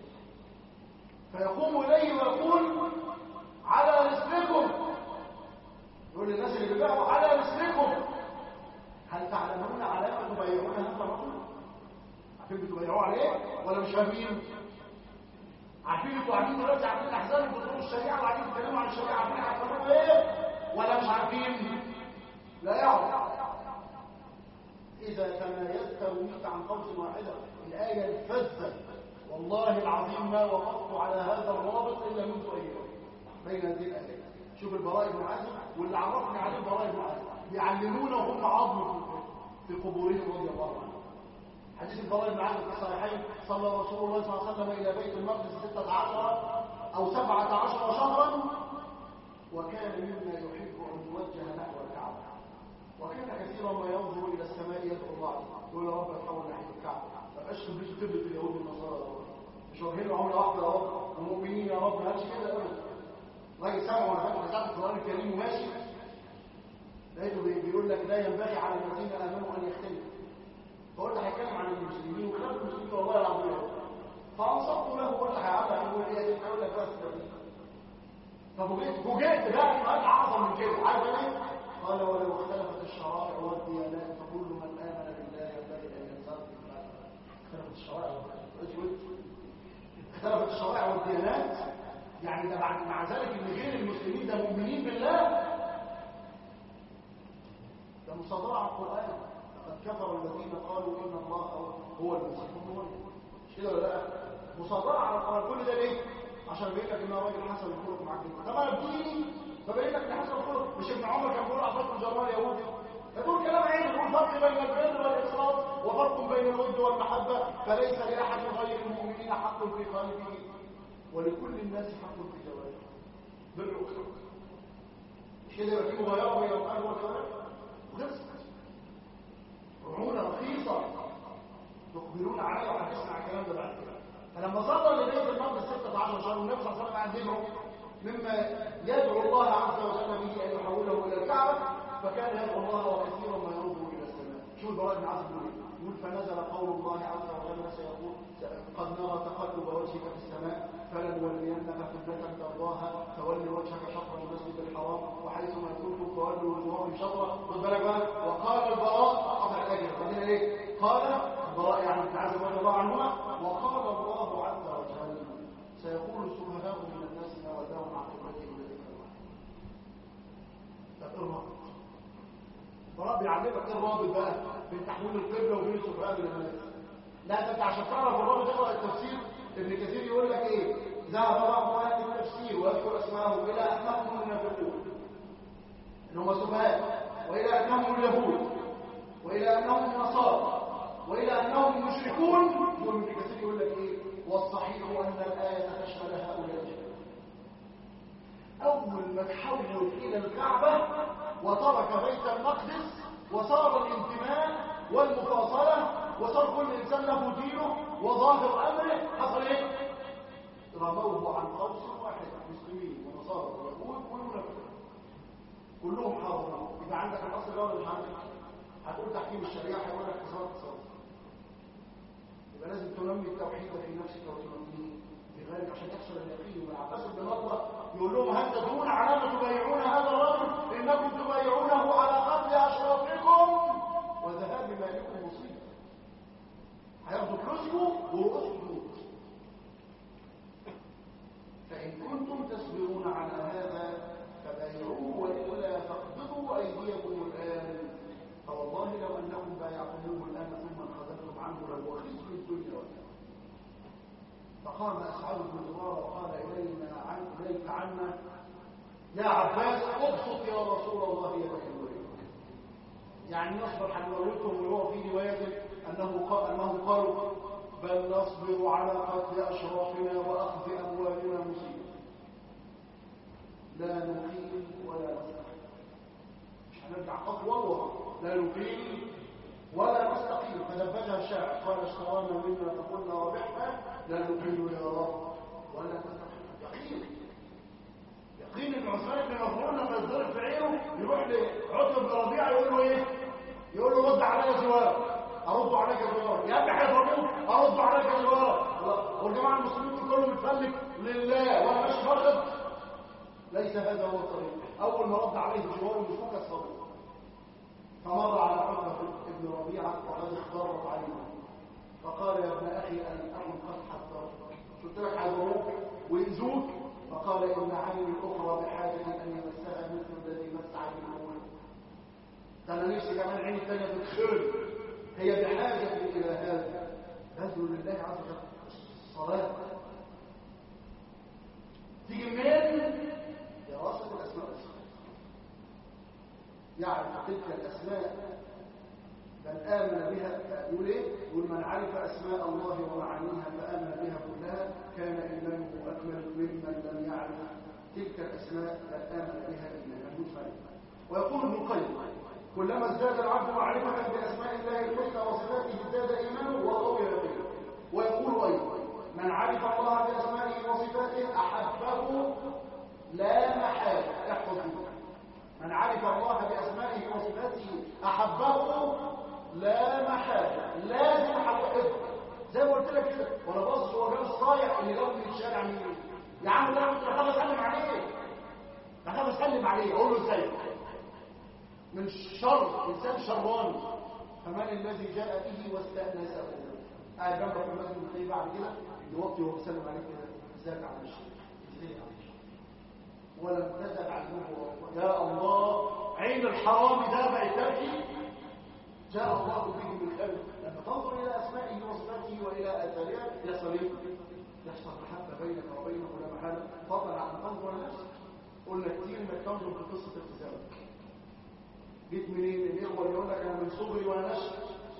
فيقوم اليه ويقول على رسلكم يقول للناس اللي بيبيعوا على رسلكم هل تعلمون علامه تبايعون هذا الرجل عارفين بتبايعوه عليه ولا مش فاهمين عارفين انتوا قاعدين دلوقتي عارفين احزاب بتقولوا الشريعه وقاعدين تتكلموا عن الشريعه عارفين هتعملوا ايه ولا مش عارفين لا يعرف اذا تمايزت وميت عن قوس واحده الايه الفذه والله العظيم ما وقفت على هذا الرابط الا منذ ايام بين هذه الايات شوف البراء بن عازب واللي عرفني عليه البراء بن عازب بيعلمونا وهم عظم في قبورهم رضي الله عنهم حديث البراء بن عازب في الصحيحين صلى رسول الله صلى الله عليه وسلم الى بيت المقدس 16 او 17 شهرا وكان مما يحب ان يوجه نحو الكعبه وكان كثيرا ما ينظر الى السماء يدعو الله يقول يا رب اتحول ناحيه الكعبه ما بقاش خبيث قبله اليهود والنصارى مش واخدين عمله واحده اهو ومؤمنين يا رب ما قالش كده ابدا راجل سامع وانا فاتح كتاب القران الكريم وماشي لقيته بيقول لك لا ينبغي على الذين امنوا ان يختلفوا فقلت هيتكلم عن المسلمين وخلاف المسلمين والله العظيم فانصبت له وقلت هيعرف يقول ايه هيقول لك بس ففوجئت فوجئت بقى سؤال اعظم من كده عارف ايه قال ولو اختلفت الشرائع والديانات فكل من امن بالله ينبغي ان ينصرف اختلفت الشرائع اختلفت الشرائع والديانات يعني ده بعد مع ذلك ان غير المسلمين ده مؤمنين بالله ده مصادرة على القرآن لقد كفر الذين قالوا ان الله هو المسيح هو مش كده ولا لا مصادرة على القرآن كل ده ليه عشان يبين لك ان هو راجل حسن الخلق معاك طب انا بديني فبين لك ان حسن الخلق مش ابن عمر كان بيقول اعطاكم جرار يهودي يقول كلام عين يقول فرق بين البر والاصرار وفرق بين الود والمحبه فليس لاحد غير المؤمنين حق في قلبه ولكل الناس حق في جواره بر واخلاق مش كده يبقى في مغايره بين القلب والجوارح وخلصت رعونه رخيصه تخبرون عليها وهتسمع الكلام ده بعد كده فلما صلى لبيت المقدس 16 شهر والنبي صلى الله عليه وسلم قاعد يدعو مما يدعو الله عز وجل به ان يحوله الى الكعبه فكان يدعو الله وكثيرا ما ينظر الى السماء شو البراء بن عازب يقول يقول فنزل قول الله عز وجل سيقول قد نرى تقلب وجهك في السماء فلنولينك قبلة ترضاها فول وجهك شطر المسجد الحرام وحيثما كنتم فولوا وجوهكم شطره خد بالك بقى وقال البراء قطع الاجر بعدين ايه قال البراء يعني ابن عازب رضي الله عنهما وقال الله عز وجل سيقول السفهاء من الناس ما وداهم عن قبلتهم لذكر الله طب ايه الرابط بيعلمك ايه الرابط بقى بين تحويل القبله وبين السفهاء من الناس لا ده انت عشان تعرف الرابط اقرا التفسير ابن كثير يقول لك ايه ذهب بعض اهل التفسير ويذكر اسمائهم الى انهم المنافقون ان هم سفهاء والى انهم اليهود والى انهم النصارى والى انهم مشركون يقول ابن كثير يقول لك ايه والصحيح ان الايه تشمل هؤلاء جميعا اول ما تحول الى الكعبه وترك بيت المقدس وصار الانتماء والمفاصله وصار كل انسان له دينه وظاهر امره حصل ايه رموه عن قوس واحد مسلمين ونصارى ويهود والمنافقين كلهم حاضرين يبقى عندك الاصل الاول مش عندك هتقول تحكيم الشريعه هيقول لك اقتصاد اقتصاد فلازم تنمي التوحيد في نفسك وتنميه في غيرك عشان يحصل اليقين والعباس بن الله يقول لهم هل تدرون على ما تبايعون هذا الرجل انكم تبايعونه على قتل اشرافكم وذهاب مالكم مصيبه هياخدوا فلوسكم ورؤوسكم فان كنتم تصبرون على هذا فبايعوه والا فاقبضوا ايديكم الان فوالله لو انكم بايعتموه الان ثم انخذلتم عنه لهو خزي الدنيا والاخره فقام أسعد بن زرار وقال إلينا عن إليك عنا يا عباس ابسط يا رسول الله يا الويل يعني نصبر حنموتهم وهو في رواية أنه قال أنه قالوا بل نصبر على قتل أشرافنا وأخذ أموالنا مصيبة لا نقيم ولا نستقيم مش هنرجع خطوة ورا لا نقيم ولا نستقيم فدبجها الشاعر قال اشترانا منا فقلنا ربحنا لا نقيم يا رب ولا نستقيم يقين يقين ان عثمان بن مظلوم لما يتضرب في عينه يروح لعتبه بن ربيعه يقول له ايه؟ يقول له رد عليا زوار ارد عليك زوار يا ابني هيضربوك ارد عليك زوار والجماعه المسلمين كلهم متفلك لله وانا مش فاقد ليس هذا هو الطريق اول ما رد عليه جوار ومسكوك الصبر فمر على عتبة ابن ربيعة وقد اخضرت عينه فقال يا ابن أخي أن أكن قد حذرت قلت لك حذروك ويأذوك فقال إن عيني الأخرى بحاجة أن يمسها مثل الذي مس عيني الأول ده أنا نفسي كمان عيني الثانية تتخير هي بحاجة إلى هذا بذل لله عز وجل الصلاة تيجي منين؟ دراسة الأسماء والصفات يعرف تلك الأسماء بل آمن بها يقول إيه؟ يقول من عرف أسماء الله ومعانيها فآمن بها كلها كان إيمانه أكمل ممن لم يعرف تلك الأسماء بل آمن بها إيمانا مجملا ويقول ابن القيم كلما ازداد العبد معرفة بأسماء الله الحسنى وصفاته ازداد إيمانه وقوي يقينه ويقول أيضا من عرف الله بأسمائه وصفاته أحبه لا محالة احفظ من عرف الله بأسمائه وصفاته أحبه لا محالة لازم حققه زي ما قلت لك كده وانا باصص هو جاب الصايع اللي جاب من الشارع مين يا عم ده كنت بخاف اسلم عليه بخاف اسلم عليه اقول له ازاي من شر انسان شران فمن الذي جاء به واستأنسه قاعد جنبك في المسجد تلاقيه بعد كده يوطي وهو بيسلم عليك كده ازيك يا عم الشيخ ازيك يا عم الشيخ ولم تزل عنه يا الله عين الحرام ده بقى تبكي جاء الله به من خير لما تنظر الى اسمائه وصفاته والى اثارها يحصل ايه يحصل محبه بينك وبينه ولا محاله فضلا عن تنظر لنفسك قلنا كتير انك تنظر في قصه التزامك جيت منين الاخوه اللي يقول لك انا من صغري وانا نشأ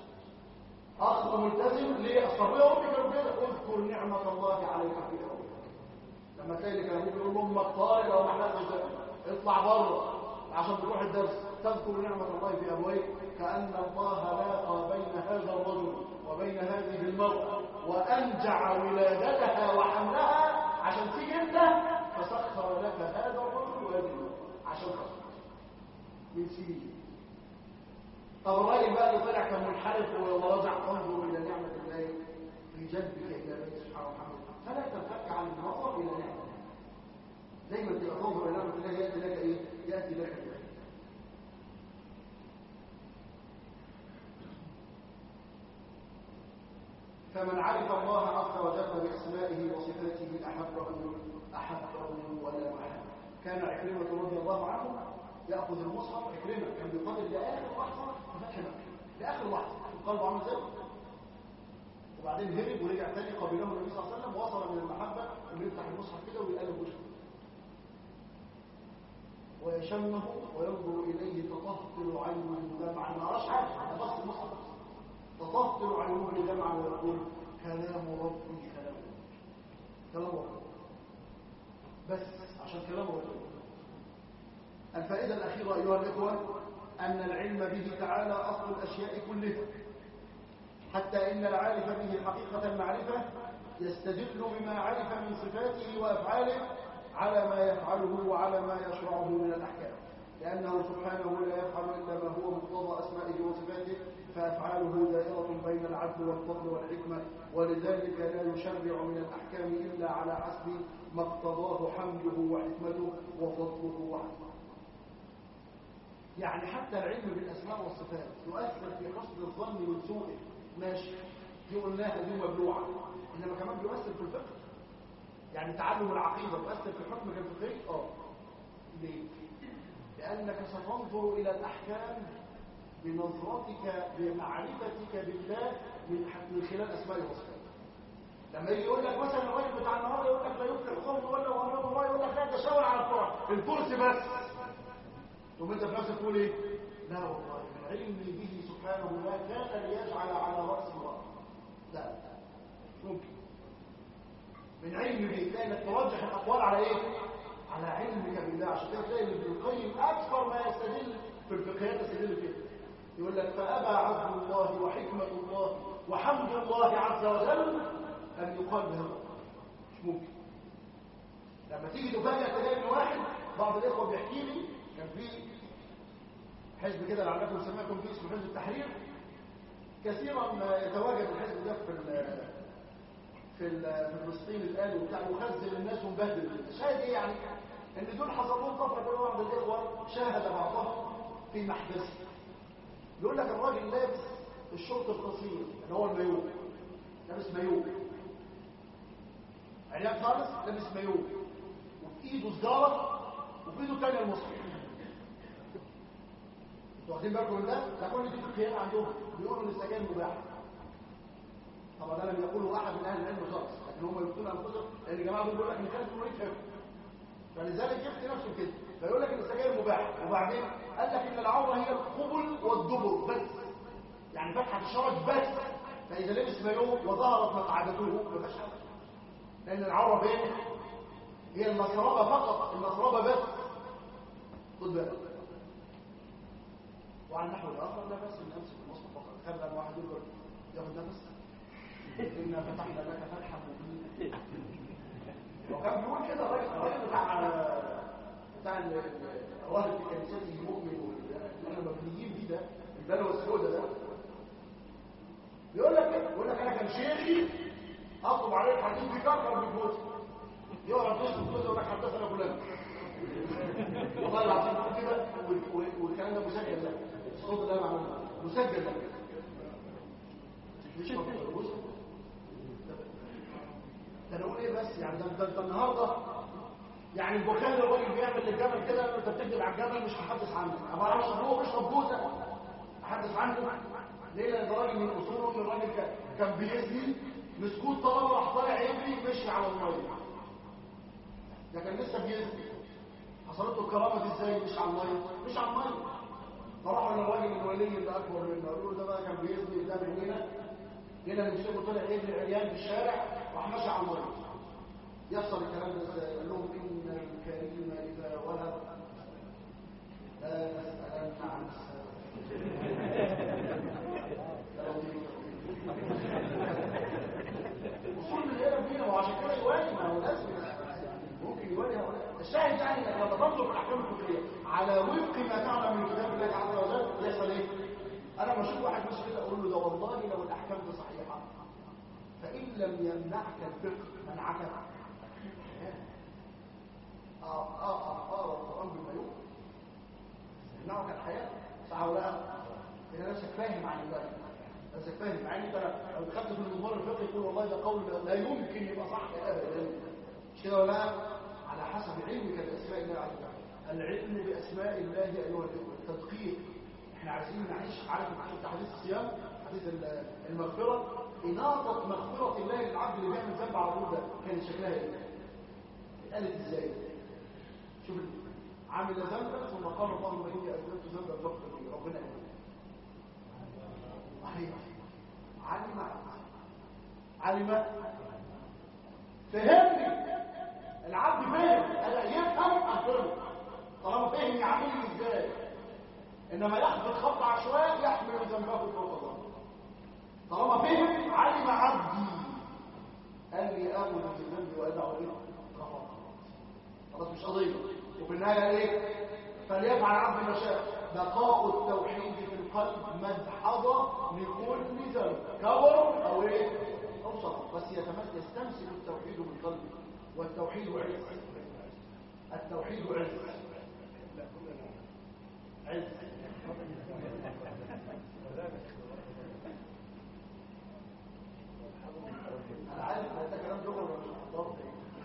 اخ ملتزم ليه اصحابي امي كانوا كده اذكر نعمه الله عليك في امك لما تلاقي اللي كان ممكن يقول لامك طارق او محمد اطلع بره عشان تروح الدرس تذكر نعمه الله في ابويك كان الله لاقى بين هذا الرجل وبين هذه المراه وانجع ولادتها وحملها عشان تيجي انت فسخر لك هذا الرجل وهذه المراه عشان خاطرك من سنين طب الراجل بقى اللي طلع كان منحرف ورجع تنظر الى نعمه الله في جنبك الى بيت سبحانه وتعالى فلا تنفك عن النظر الى نعمه الله دايما تبقى تنظر الى نعمه الله ياتي لك ايه ياتي لك الخير فمن عرف الله عز وجل باسمائه وصفاته احبه احبه ولا محبه كان عكرمه رضي الله عنه ياخذ المصحف عكرمه كان بيقاتل لاخر لحظه في فتح مكه لاخر لحظه قلبه عامل ازاي وبعدين هرب ورجع تاني قبله النبي صلى الله عليه وسلم وصل من المحبه انه يفتح المصحف كده ويقلب وشه ويشمه وينظر اليه تطهطل عينه دمعا ما راش حاجه بس المصحف تطهطل عينه دمعا ويقول كلام ربي كلام كلام ربي بس عشان كلام ربي الفائدة الأخيرة أيها الإخوة أن العلم به تعالى أصل الأشياء كلها حتى إن العارف به حقيقة المعرفة يستدل بما عرف من صفاته وأفعاله على ما يفعله وعلى ما يشرعه من الأحكام لأنه سبحانه لا يفعل إلا ما هو مقتضى أسمائه وصفاته فأفعاله دائرة بين العبد العدل والفضل والحكمة ولذلك لا يشرع من الأحكام إلا على حسب ما اقتضاه حمده وحكمته وفضله وعدله يعني حتى العلم بالأسماء والصفات يؤثر في حسن الظن من سوءه ماشي دي قلناها دي مبلوعة إنما كمان بيؤثر في الفقه يعني تعلم العقيدة يؤثر في الحكم الفقهي اه ليه؟ لأنك ستنظر إلى الأحكام بنظرتك بمعرفتك بالله من من خلال أسماء وصفاته لما يجي يقول لك مثلا الراجل بتاع النهارده يقول لك لا يفلح قوم ولا وامام الله يقول لك لا ده شاور على الكرة الكرسي بس ثم انت في نفسك تقول ايه لا والله من علمي به سبحانه ما كان ليجعل على راس الله لا مش ممكن من علمي به تلاقي انك ترجح الاقوال على ايه على علمك بالله عشان كده تلاقي ابن القيم اكثر ما يستدل في الفقهيات يستدل كده يقول لك فابى عبد الله وحكمه الله وحمد الله عز وجل ان يقال بهذا مش ممكن لما تيجي تفاجئ تلاقي ان واحد بعض الاخوه بيحكي لي كان في حزب كده لعلكم سمعتم فيه اسمه حزب التحرير كثيرا ما يتواجد الحزب ده في في في فلسطين الان وبتاع يخزن الناس ومبهدل شاهد ايه يعني ان دول حصل لهم طفره كده بعض الاخوه شاهد بعضهم في محدث يقول لك الراجل لابس الشرط القصير اللي هو المايو لابس مايو عريان خالص لابس مايو وفي ايده سجاره وفي ايده الثانيه المصحف انتوا واخدين بالكم من ده؟ ده كل دي الخيانه عندهم بيقولوا ان السجاير مباحه طبعا ده لم يقوله احد من اهل العلم خالص لكن هم يقولون انفسهم لان الجماعه دول بيقول لك ان كانت مريض فلذلك يفتي نفسه كده فيقول لك ان السجاير مباح وبعدين قال لك ان العوره هي القبل والدبر بس يعني فتحه الشرج بس فاذا لبس مايوه وظهرت مقعدته ما لان العوره فين هي المسربه فقط المسربه بس خد بالك وعلى النحو الاخر لا بس ان امسك المصحف فقط خلى واحد يقول ياخد نفس إنا فتحنا لك فتحا مبينا وكان بيقول كده الراجل الراجل بتاع بتاع الراهب في كنيسته المؤمن اللي مبنيين بيه ده البلوى السوداء ده بيقول لك كده بيقول لك انا كان شيخي اطلب عليه الحديث بيكفر بالفوز يقعد يسكت كده يقول لك حدثنا فلان والله العظيم كده والكلام ده مسجل ده الصوت ده معمول مسجل ده مش مفروض ده نقول ايه بس يعني ده انت النهارده يعني البخاري الراجل بيعمل للجبل كده انت بتكذب على الجبل مش هحدث عنه ما اعرفش هو بيشرب بوسه احدث عنه ليه لان ده راجل من اصوله ان الراجل كان بيزني مسكوت طلبه راح طالع يجري مشي على الميه ده كان لسه بيزني حصلت له الكرامه دي ازاي مش على الميه مش على الميه فراحوا للراجل الولي اللي اكبر منه قالوا له ده بقى كان بيزني قدام عينينا هنا المسلم طلع يجري عريان في الشارع راح ماشي على الميه يحصل الكلام ده ازاي قال لهم ان الكريم اذا وهب لا نسالن عن وصول من هنا فينا وعشان كده يوالي ما هو لازم ممكن يوالي هؤلاء الشاهد يعني انك لما تنظر في الاحكام الفقهيه على وفق ما تعلم من كتاب الله عز وجل يحصل ايه؟ انا لما اشوف واحد مش كده اقول له ده والله لو الاحكام دي صحيحه فان لم يمنعك الفقه منعك اه اه اه اه القران بما يؤمن يمنعك الحياه صح ولا لا؟ اذا نفسك فاهم عن الله نفسك فاهم مع ان انت لو دخلت في المضمار الفقهي تقول والله ده قول لا يمكن يبقى صح ابدا مش كده ولا على حسب علمك باسماء الله عز وجل العلم باسماء الله ايها الاخوه التدقيق احنا عايزين نعيش عارف شفت حديث الصيام حديث المغفره اناطه مغفره الله للعبد اللي بيعمل ذنب على طول ده كانت شكلها ايه اتقالت ازاي شوف عامل ذنبا ثم قال اللهم اني اذنبت ذنبا فاغفر لي ربنا يغفر صحيح علم علم فهمني العبد فهم انا يفهم اغفر طالما فهم يعملني ازاي انما يحفظ خط عشوائي يحمل ذنبه فوق ظهره طالما فهم علم عبدي اني اخذ بذنبي وادعو به غفر خلاص مش قضيه وفي النهايه ايه فليفعل عبد ما شاء بقاء التوحيد في القلب مدحضة لكل ذنب كبر او ايه او صغر بس يتمس يستمسك التوحيد بالقلب والتوحيد عز التوحيد عز عز انا عارف ان ده كلام لغه ولا مش محضر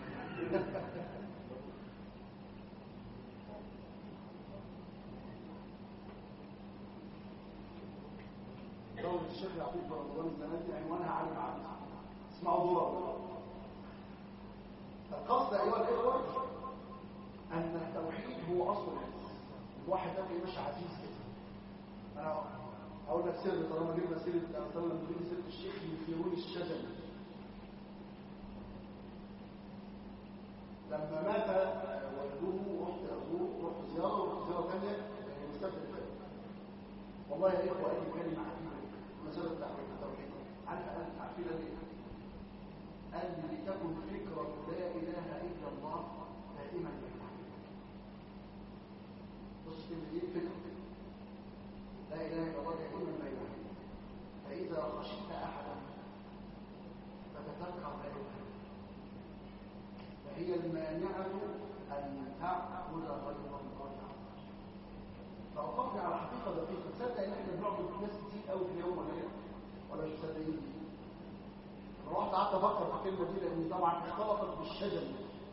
دورة الشيخ يعقوب في رمضان السنة دي عنوانها عالم عالم اسمعوا دورة القصد أيها الإخوة أن التوحيد هو أصل العز الواحد ده مش عزيز كده أنا أقول لك سر طالما جبنا سيرة أصلا لما تقول سيرة الشيخ يثيرون الشجن لما مات والده رحت أزوره رحت زيارة ورحت زيارة ثانية يعني مستقبل الفاتح والله يا إخوة أي كلمة عجيبة مسألة التوحيد عارف أنا عارفين ليه؟ قال لي لتكن فكرة لا إله إلا الله دائما بينها بص كلمة إيه فكرة لا إله إلا الله دائما بينها فإذا خشيت أحدا فتذكر لا إله فهي المانعة أن تعبد غير الله توقفنا على حقيقة دقيقة تصدق ان احنا بنعبد ناس كتير قوي في اليوم ولا لا ولا مش مصدقين انا رحت قعدت افكر في الكلمة دي لان طبعا اختلطت بالشجن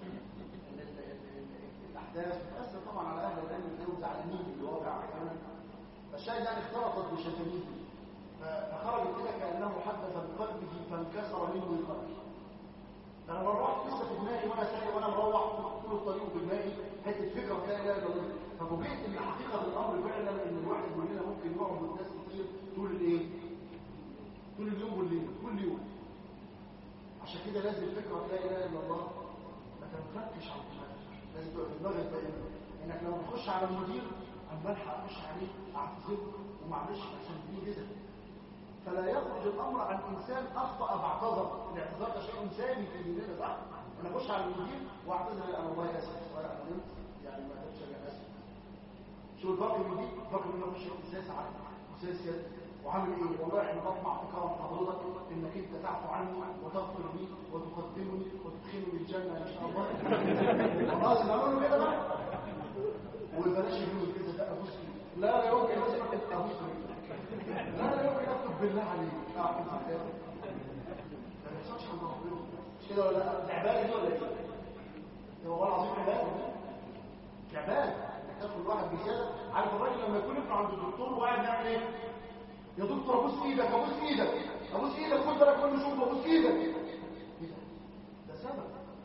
الاحداث بتأثر طبعا على اهل العلم انهم زعلانين بالواقع احيانا فالشاهد يعني اختلطت بشجنيه فخرجت كده كانه حدث بقلبه فانكسر منه القلب انا روحت لسه في دماغي وانا سايق وانا مروح طول الطريق في دماغي حته فكره لا اله الا الله ففوجئت ان حقيقه الامر فعلا ان الواحد مننا ممكن يقعد مع ناس كتير طول الايه طول اليوم والليل كل يوم عشان كده لازم فكره لا اله الا الله ما تنفكش عن دماغك لازم تبقى في دماغك دائما انك لما تخش على المدير عمال اخش عليه اعتذر ومعلش عشان دي كده فلا يخرج الامر عن انسان اخطا فاعتذر الاعتذار ده شيء سامي في ديننا صح انا اخش على المدير واعتذر انا والله اسف وانا نمت يعني ما كنتش انا اسف شو الباقي المدير الباقي منه مش ازاي ساعات ازاي سيادة وعامل ايه والله احنا بطمع في كرم حضرتك انك انت تعفو عني وتغفر لي وتقدمني وتدخلني الجنه ان شاء الله خلاص نقول له كده بقى وبلاش يقول كده ده ابوس لا لا يمكن لازم ابوس لا لا يمكن اكتب بالله عليك اعمل كده ما بيحصلش عند ربنا مش كده ولا لا العباده دي ولا ايه هو والله العظيم عباده دي عباده تدخل واحد بزياده عارف الراجل لما يكون ابنه عند الدكتور وقاعد يعمل ايه يا دكتور ابوس ايدك ابوس ايدك ابوس ايدك خد بالك كل شوف ابوس ايدك ايه ده ده سبب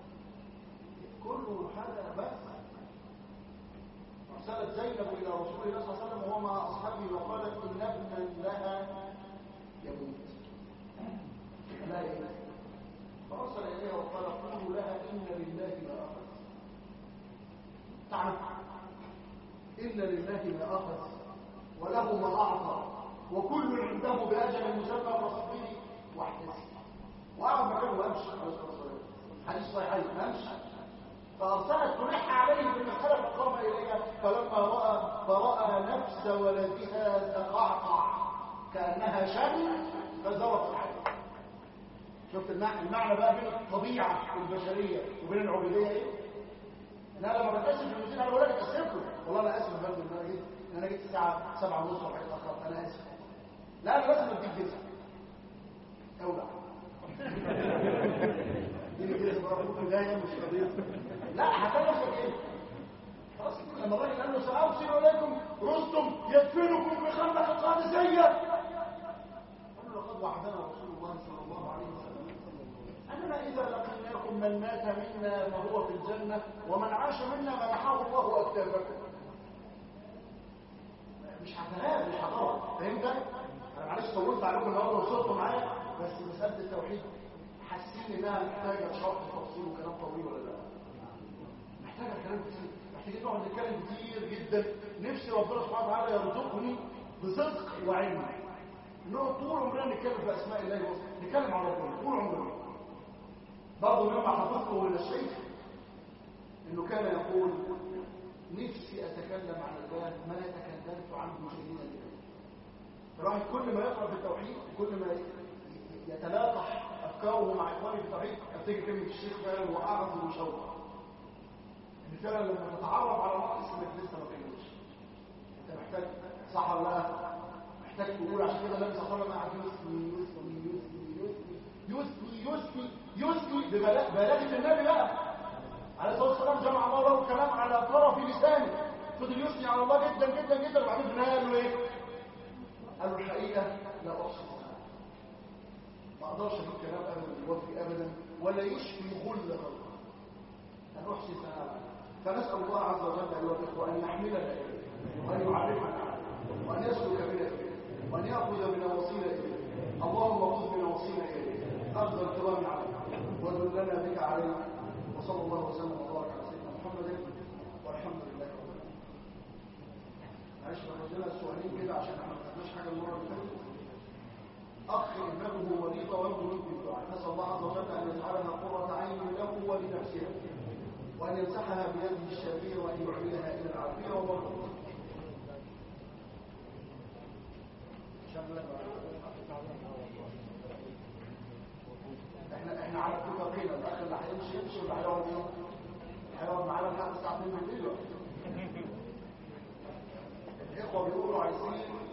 كله حاجه بس ارسلت زينب الى رسول الله صلى الله عليه وسلم وهو مع اصحابه وقالت ان ابنا لها يموت لا يموت فارسل اليها وقال قولوا لها ان لله ما اخذ تعرف ان لله ما اخذ وله ما اعطى وكل عنده باجل مسمى فاصبري واحتسبي وقعد مكانه وامشي عليه الصلاه والسلام حديث صحيحين امشي فأرسلت تلح عليه بالمسألة فقام إليها فلما رأى فرأى نفس ولدها تقعقع كأنها شم فزرت الحياة شفت المعنى, المعنى بقى بين الطبيعة البشرية وبين العبودية ايه؟ لا لما بتأسف في المدينة على ولدك أسفه والله أنا أسف برضه إن أنا جيت إن أنا جيت الساعة 7 ونص ولا اتأخرت أنا آسف لا أنا لازم أديك جزء أولع دي كده بقى ممكن ده مش قضيه لا هتنفسك ايه خلاص كده لما الراجل قال له سأرسل اليكم رستم يدفنكم بخندق القادسيه قال له لقد وعدنا رسول الله صلى الله عليه وسلم اننا اذا لقيناكم من مات منا فهو في الجنه ومن عاش منا منحه الله اكتافكم مش هتنام مش هتقعد فهمت انا معلش طولت عليكم النهارده وصلتوا معايا بس مساله التوحيد حاسين انها محتاجه شرح تفصيل وكلام طويل ولا لا محتاجه كلام كتير محتاجين نقعد نتكلم كتير جدا نفسي ربنا سبحانه وتعالى يرزقني بصدق وعلم نقعد طول عمرنا نتكلم في اسماء الله وصفاته نتكلم على ربنا طول عمرنا برضه مما حفظته من الشيخ انه كان يقول نفسي اتكلم عن الله ما تكلمت عنه سنين اليوم الواحد كل ما يقرا في التوحيد كل ما يتلاقح افكاره مع اخوانه في التوحيد افتكر كلمه الشيخ فعلا واعظم وشوقا ان فعلا لما تتعرف على الله اسمك لسه ما كملش انت محتاج صح ولا لا محتاج تقول عشان كده النبي صلى الله عليه وسلم قعد يسمي يسمي يسمي يسمي يسمي يسمي ببلاغه النبي بقى عليه الصلاه والسلام جمع الله له الكلام على طرف لسانه فضل يثني على الله جدا جدا جدا وبعدين في النهايه قال له ايه؟ قال له الحقيقه لا احصي ما اقدرش اجيب كلام ابدا يوفي ابدا ولا يشفي غل خلقه ان احصي ثناء فنسال الله عز وجل ايها الاخوه ان يحملنا اليه وان يعلمنا وان يسلك بنا اليه وان ياخذ بنا وصيله اليه اللهم خذ بنا وصيله اليه اخذ الكرام عليك ودلنا بك عليك وصلى الله وسلم وبارك على سيدنا محمد والحمد لله رب العالمين معلش بقول لنا السؤالين كده عشان احنا ما خدناش حاجه المره اللي فاتت اخ ابنه مريضه ويرجو منكم الدعاء نسال الله عز وجل ان يجعلها قره عين له ولنفسها وان يمسحها بيده الشافيه وان يعليها الى العافيه والله احنا احنا على اتفاقين الاخ اللي هيمشي يمشي واللي هيقعد ايه؟ هيقعد معانا لحد الساعه 2 بالليل الاخوه بيقولوا عايزين